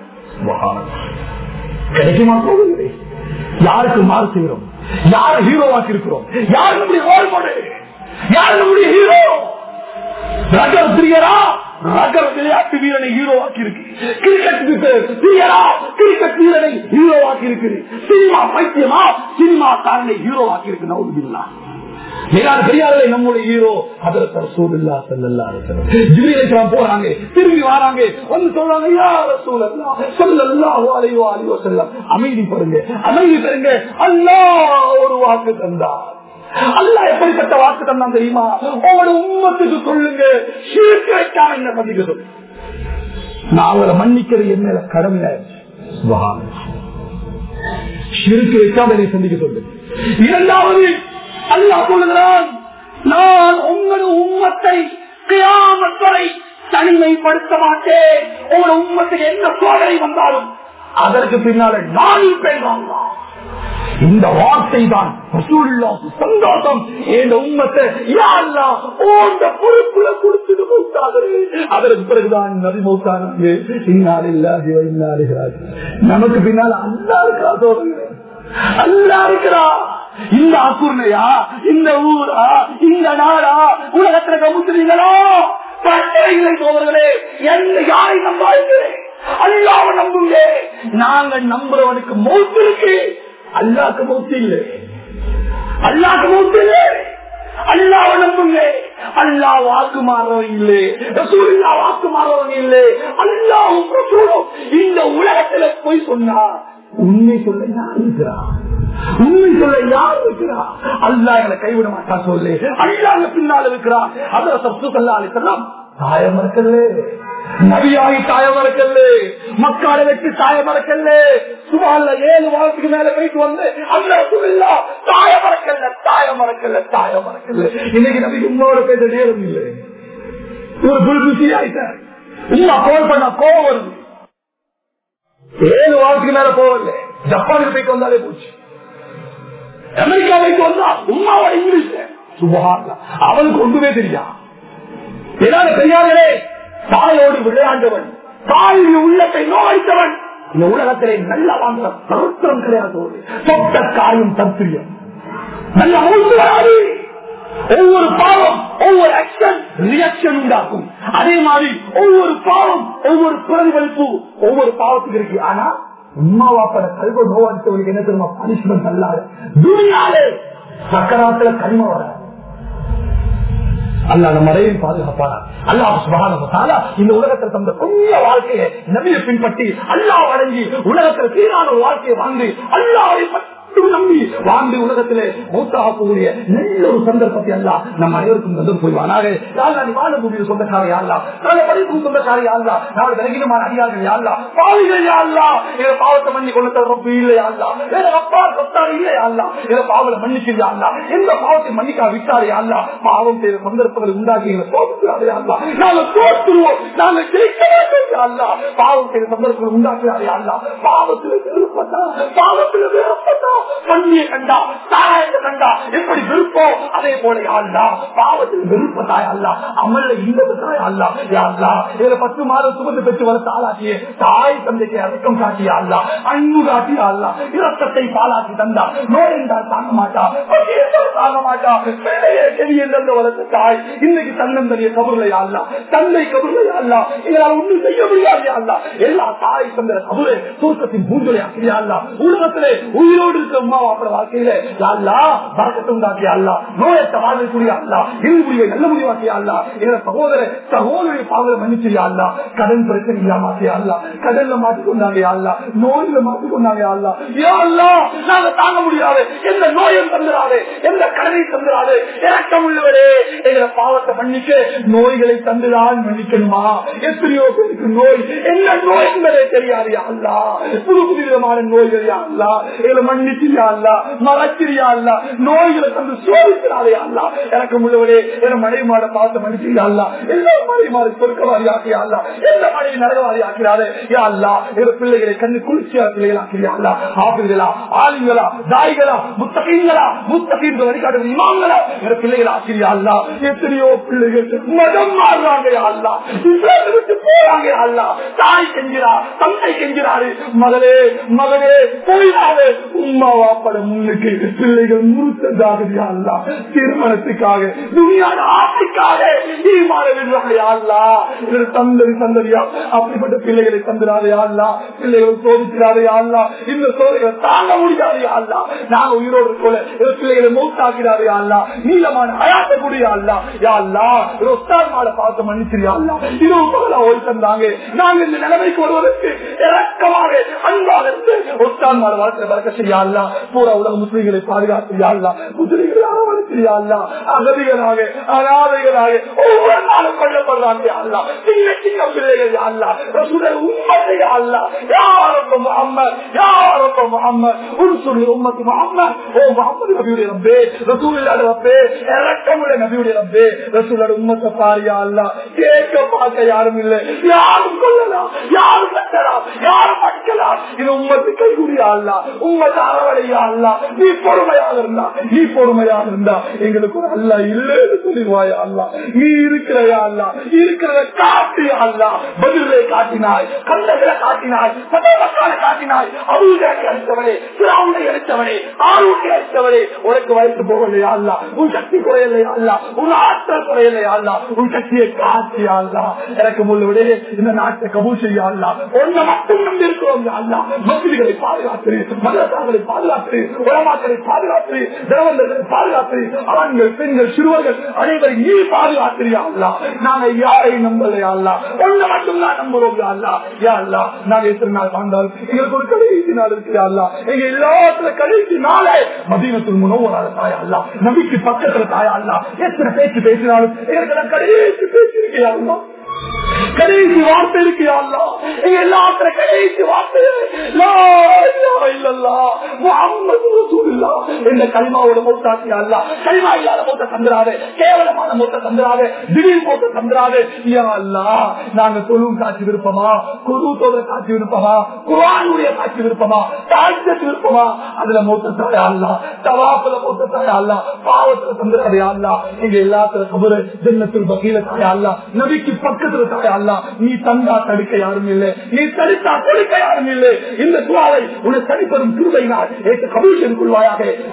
கிடைக்குமா போகுது யாருக்கு மாறு செய்கிறோம் யார ஹீரோவாக்கி இருக்கிறோம் யார் நம்முடைய ரோல் மாடல் யார் நம்முடைய ஹீரோ ரகர் பிரியரா ரகர் விளையாட்டு வீரனை ஹீரோவாக்கி இருக்கு கிரிக்கெட் பிரியரா கிரிக்கெட் வீரனை ஹீரோவாக்கி இருக்கு சினிமா பைத்தியமா சினிமா காரனை ஹீரோவாக்கி இருக்கு நவுதுல்லா மேலான பெரியார்களே நம்முடைய ஹீரோ அதற்கு ரசூலுல்லா ஸல்லல்லாஹு அலைஹி வஸல்லம் ஜிப்ரீல் அலைஹிஸ்ஸலாம் போறாங்க திரும்பி வராங்க வந்து சொல்றாங்க யா ரசூலல்லாஹ் ஸல்லல்லாஹு அலைஹி வஸல்லம் வஸல்லம் அமைதி பெறுங்க அமைதி பெறுங்க அல்லாஹ் ஒரு வாக்கு தந்தார் அல்லா எப்படிப்பட்ட வாக்கு தந்தான் தெரியுமா உங்களோட உண்மத்துக்கு சொல்லுங்க சீர்க்கு வைக்காம என்ன பதிக்கிறது நான் அவரை மன்னிக்கிறது என் மேல கடமை சிறுக்கு வைக்காம என்னை சந்திக்க சொல்லு இரண்டாவது அல்லாஹ் சொல்லுகிறான் நான் உங்களோட உம்மத்தை கியாமத் வரை தனிமைப்படுத்த மாட்டேன் உங்களோட உம்மத்துக்கு என்ன சோதனை வந்தாலும் அதற்கு பின்னால நான் இருப்பேன் அல்லாஹ். இந்த வார்த்தை தான் சந்தோஷம் என் உண்மத்தை ஓந்த பொறுப்புல கொடுத்துட்டு மூத்தாது அதற்கு பிறகுதான் நதி மூத்தானது இன்னாலில்லாஹி வ இன்னா இலைஹி ராஜிஊன். நமக்கு பின்னால் அல்லா இருக்கிறா தோழர்களே அல்லா இருக்கிறா இந்த அக்குர்ணையா இந்த ஊரா இந்த நாடா உலகத்துல கமுத்துறீங்களா பட்டைகளை தோழர்களே என்ன யாரை நம்பாங்க அல்லாவ நம்புங்க நாங்க நம்புறவனுக்கு மௌத்து இருக்கு அல்லாக்கு மௌத்து இல்லை அல்லாக்கு மௌத்து இல்லை அல்லாவ நம்புங்க அல்லா வாக்கு மாறவன் இல்லை ரசூல்லா வாக்கு மாறவன் இல்லை அல்லாவும் ரசூலும் இந்த உலகத்துல போய் சொன்னா உண்மை சொல்ல யார் இருக்கிறா உண்மை சொல்ல யார் இருக்கிறா அல்லா எங்களை கைவிட மாட்டா சொல்லு அல்லாங்க பின்னால் இருக்கிறா அத சத்து சொல்லா அழைக்கலாம் தாயம் மறக்கல்ல நபியாகி தாயம் மறக்கல்ல மக்காலை வச்சு தாயம் மறக்கல்ல சுமார்ல ஏழு வாரத்துக்கு மேல போயிட்டு வந்து அல்ல சொல்லா தாய மறக்கல்ல தாய மறக்கல்ல தாய மறக்கல்ல இன்னைக்கு நபி உங்களோட பேச நேரம் இல்லை ஒரு புல் பிஸி ஆயிட்டார் உமா கோல் பண்ண கோவம் வருது ஏழு வாரத்துக்கு மேல போகல ஜப்பானுக்கு போயிட்டு வந்தாலே போச்சு அமெரிக்கா வைத்து வந்தா உமாவோட இங்கிலீஷ் சுபகாரம் அவனுக்கு ஒன்றுமே தெரியா ஏதாவது பெரியார்களே தாயோடு விளையாண்டவன் தாயின் உள்ளத்தை நோய்த்தவன் இந்த உலகத்திலே நல்ல வாழ்ந்த சரித்திரம் கிடையாது சொத்த காரியம் தத்திரியம் நல்ல மூழ்கு வராது ஒவ்வொரு பாவம் ஒவ்வொரு ஆக்ஷன் ரியாக்ஷன் உண்டாக்கும் அதே மாதிரி ஒவ்வொரு பாவம் ஒவ்வொரு பிரதிபலிப்பு ஒவ்வொரு பாவத்துக்கு இருக்கு ஆனா உமா வாப்பட கல்வ நோவாச்சவங்களுக்கு என்ன தெரியுமா பனிஷ்மெண்ட் அல்லாது துணியாலே சக்கராத்துல கனிம வராது அல்ல அந்த மறையும் பாதுகாப்பான அல்லாஹ் சுபகான இந்த உலகத்தில் தந்த புண்ணிய வாழ்க்கையை நபியை பின்பற்றி அல்லாஹ் வழங்கி உலகத்தில் சீரான ஒரு வாழ்க்கையை வாழ்ந்து அல்லாவை மட்டும் நம்பி வாழ்ந்து உலகத்திலே மூத்தாகக்கூடிய நல்ல ஒரு சந்தர்ப்பத்தை அல்ல நம் அனைவருக்கும் தந்து போய்வானாக யாரா நீ வாழக்கூடிய சொந்தக்கார யாரா நாளை படிக்கும் சொந்தக்கார யாரா நாளை விலகினமான அடியார்கள் யாரா பாவிகள் யாரா இதை பாவத்தை மன்னி கொண்டு ரொம்ப இல்லை யாரா வேற அப்பா சொத்தாரு இல்லை யாரா இதை பாவலை மன்னிக்கிறது யாரா எந்த பாவத்தை மன்னிக்கா விட்டாரு யாரா பாவம் செய்த சந்தர்ப்பங்களை உண்டாக்கி எங்களை தோற்றுகிறாரு யாரா நாங்க தோற்றுருவோம் நாங்க ஜெயிக்க வேண்டும் யாரா பாவம் செய்த சந்தர்ப்பங்களை உண்டாக்குறாரு யாரா பாவத்தில் விருப்பத்தா பாவத்தில் விருப்பத்தா பண்ணிய கண்டா தாயத்தை கண்டா எப்படி விருப்பம் அதே போல யாருலா பாவத்தில் விருப்பத்தாய் அல்ல அமல்ல இன்பத்தாய் அல்ல யாருலா இதுல பத்து மாதம் சுமந்து பெற்று வளர்த்த ஆளாக்கிய தாய் தந்தைக்கு அடக்கம் காட்டிய அல்ல அன்பு காட்டிய அல்ல இரத்தத்தை பாலாக்கி தந்தா நோய் என்றால் தாங்க மாட்டா பசி என்றால் தாங்க மாட்டா பிள்ளையை செவியில் இருந்து வளர்த்த தாய் இன்னைக்கு தன்னந்தனிய கபுர்ல அல்ல தந்தை கபுர்ல அல்ல இதனால் ஒன்றும் செய்ய முடியாது அல்ல எல்லா தாய் தந்தை கபுரை தூக்கத்தின் பூஞ்சலை ஆக்கியா அல்ல உலகத்திலே உயிரோடு இருக்க அம்மா வாப்பட வாழ்க்கையில அல்லா பறக்கத்தை உண்டாக்கிய அல்லா நோயத்தை வாழக்கூடிய அல்லா இரு முடிவை நல்ல முடிவாக்கிய அல்லா எங்க சகோதர சகோதரி பாவலை மன்னிச்சியா அல்லா கடன் பிரச்சனை இல்லாமக்கிய அல்லா கடல்ல மாட்டிக்கொண்டாங்க அல்லா நோயில மாட்டிக்கொண்டாங்க அல்லா யா அல்லா நாங்க தாங்க முடியாது எந்த நோயும் தந்துடாது எந்த கடனை தந்துடாது இறக்கம் உள்ளவரே எங்களை பாவத்தை மன்னிக்க நோய்களை தந்துதான் மன்னிக்கணுமா எத்தனையோ பேருக்கு நோய் என்ன நோய் என்பதே தெரியாது யா அல்லா புது புது விதமான நோய்கள் யா அல்லா எங்களை மன்னிச்சியா அல்லா மறக்கிறியா அல்லா நோய்களை தந்து சோதிக்கிறாரே அல்லா எனக்கு உள்ளவரே என மழை மாட பார்த்து மன்னிச்சியா அல்லா எல்லா மழை மாறி பொறுக்கவாதி ஆக்கியா அல்லா எல்லா மழையை நரகவாதி ஆக்கிறாரே யா அல்லா எங்க பிள்ளைகளை கண்ணு குளிர்ச்சியா பிள்ளைகள் ஆக்கிறியா அல்லா ஆபிர்களா ஆளுங்களா தாய்களா முத்தகீங்களா முத்தகீன் வழிகாட்டு இமாங்களா எங்க பிள்ளைகள் ஆக்கிறியா அல்லா எத்தனையோ பிள்ளைகள் மதம் மாறுறாங்க யா அல்லா இஸ்லாத்தை விட்டு போறாங்க யா அல்லா தாய் செஞ்சிரா தந்தை செஞ்சிறாரு மகளே மகனே போயிடாது உம்மா வாப்பட முன்னுக்கு பிள்ளைகள் முறுத்ததாகுதியா அல்லா திருமணத்துக்காக துணியான ஆசைக்காக ஈமான விடுறாங்க அல்லா இது தந்தரி தந்தரியா அப்படிப்பட்ட பிள்ளைகளை தந்துடாதே அல்லா பிள்ளைகள் சோதிக்கிறாரே அல்லா இந்த சோதனைகளை தாங்க முடியாது அல்லா நாங்க உயிரோடு இருக்கோல இந்த பிள்ளைகளை மூத்தாக்கிறாரே அல்லா நீளமான அயாத்த கூடிய அல்லா யா அல்லா ஒஸ்தார் மாட பார்த்து மன்னிச்சிரியா அல்லா இது உங்களை ஓய் தந்தாங்க நாங்க இந்த நிலைமைக்கு வருவதற்கு இறக்கமாக அன்பாக இருந்து ஒஸ்தான் மாட வாழ்க்கை வளர்க்க செய்யா அல்லா பூரா உலக முஸ்லீம்களை பாதுகாத்தியா அல்லா முஸ்லீம்களை அரவணைச்சியா அல்லா அகதிகளாக அனாதைகளாக ஒவ்வொரு நாளும் கொல்லப்படுறாங்க அல்லா சின்ன சின்ன பிள்ளைகள் அல்லா ரசூலுடைய உம்மத்தை அல்லா யாரப்ப முகம்மது யாரப்ப முகம்மது உருசுடைய உம்மத்து முகம்மது ஓ முகம்மது நபியுடைய ரப்பே ரசூலுடைய ரப்பே இறக்கமுடைய நபியுடைய ரப்பே ரசூலுடைய உம்மத்தை பாரியா அல்லா கேட்க பார்க்க யாரும் இல்லை யாரும் கொள்ளலாம் யாரும் கட்டலாம் யாரும் அடிக்கலாம் இது உம்மத்து கைகூடியா அல்லா உம்மத்து அரவணையா அல்லா நீ பொறுமையாக இருந்தா நீ பொறுமையாக இருந்தா எங்களுக்கு ஒரு அல்லா இல்லைன்னு சொல்லிடுவாயா அல்லா நீ இருக்கிறையா அல்லா இருக்கிறத காட்டியா அல்லா பதிலே காட்டினாய் கல்லகளை காட்டினாய் மக்களை காட்டினாய் அபூஜாக்கி அளித்தவனே சிராவுண்டை அளித்தவனே ஆளுண்டை அளித்தவனே உனக்கு வயசு போகலையா அல்லா உன் சக்தி குறையலையா அல்லா உன் ஆற்றல் குறையலையா அல்லா உன் சக்தியை காட்டியா அல்லா எனக்கு முள்ளவிட இந்த நாட்டை கபூல் செய்யா அல்லா ஒன்ன மட்டும் நம்பி இருக்கிறோம் அல்லா மசிதிகளை பாதுகாத்து மதரசாக்களை பாதுகாத்து உலமாக்களை பாதுகாத்து திரவந்தர்களை பாதுகாத்து ஆண்கள் பெண்கள் சிறுவர்கள் அனைவரும் நீ பாதுகாத்திரியா அல்லா நாங்க யாரை நம்பலையா அல்லா ஒன்ன மட்டும் தான் நம்புறோம் யா அல்லா யா அல்லா நாங்க எத்தனை நாள் வாழ்ந்தாலும் எங்களுக்கு ஒரு கடைசி நாள் இருக்கிறா அல்லா எங்க எல்லாத்துல கடைசி நாளே மதீனத்தில் முனவரால தாயா அல்லா நபிக்கு பக்கத்துல தாயா அல்லா எத்தனை பேச்சு பேசினாலும் எங்களுக்கு கடைசி பேச்சு இருக்கையா அல்லா கடைசி வார்த்தை இருக்கு அல்லா எங்க எல்லாத்துல கடைசி வார்த்தை லா இலாஹ இல்லல்லாஹ் முஹம்மது ரசூலுல்லாஹ் இந்த கலிமாவோட மூத்தாக்கி அல்லா கலிமா இல்லாத மூத்த தந்துராது கேவலமான மூத்த தந்துராது திடீர் மூத்த தந்துராது யா அல்லா நாங்க தொழும் காட்சி விருப்பமா குருத்தோட காட்சி விருப்பமா குரானுடைய காட்சி விருப்பமா தாழ்த்தத்து விருப்பமா அதுல மூத்த தாயா அல்லா தவாப்புல மூத்த தாயா அல்லா பாவத்துல தந்துராது அல்லா எங்க எல்லாத்துல கபரு ஜன்னத்தில் பகீல தாயா அல்லா நபிக்கு பக்கத்துல தாயா அல்லா நீ தந்தா தடுக்க யாரும் இல்லை நீ தடுத்தா கொடுக்க யாரும் இல்லை இந்த துவாவை உனக்கு தனிப்பெரும் திருவை நாள் ஏற்று கபூஷன் கொள்வாயாக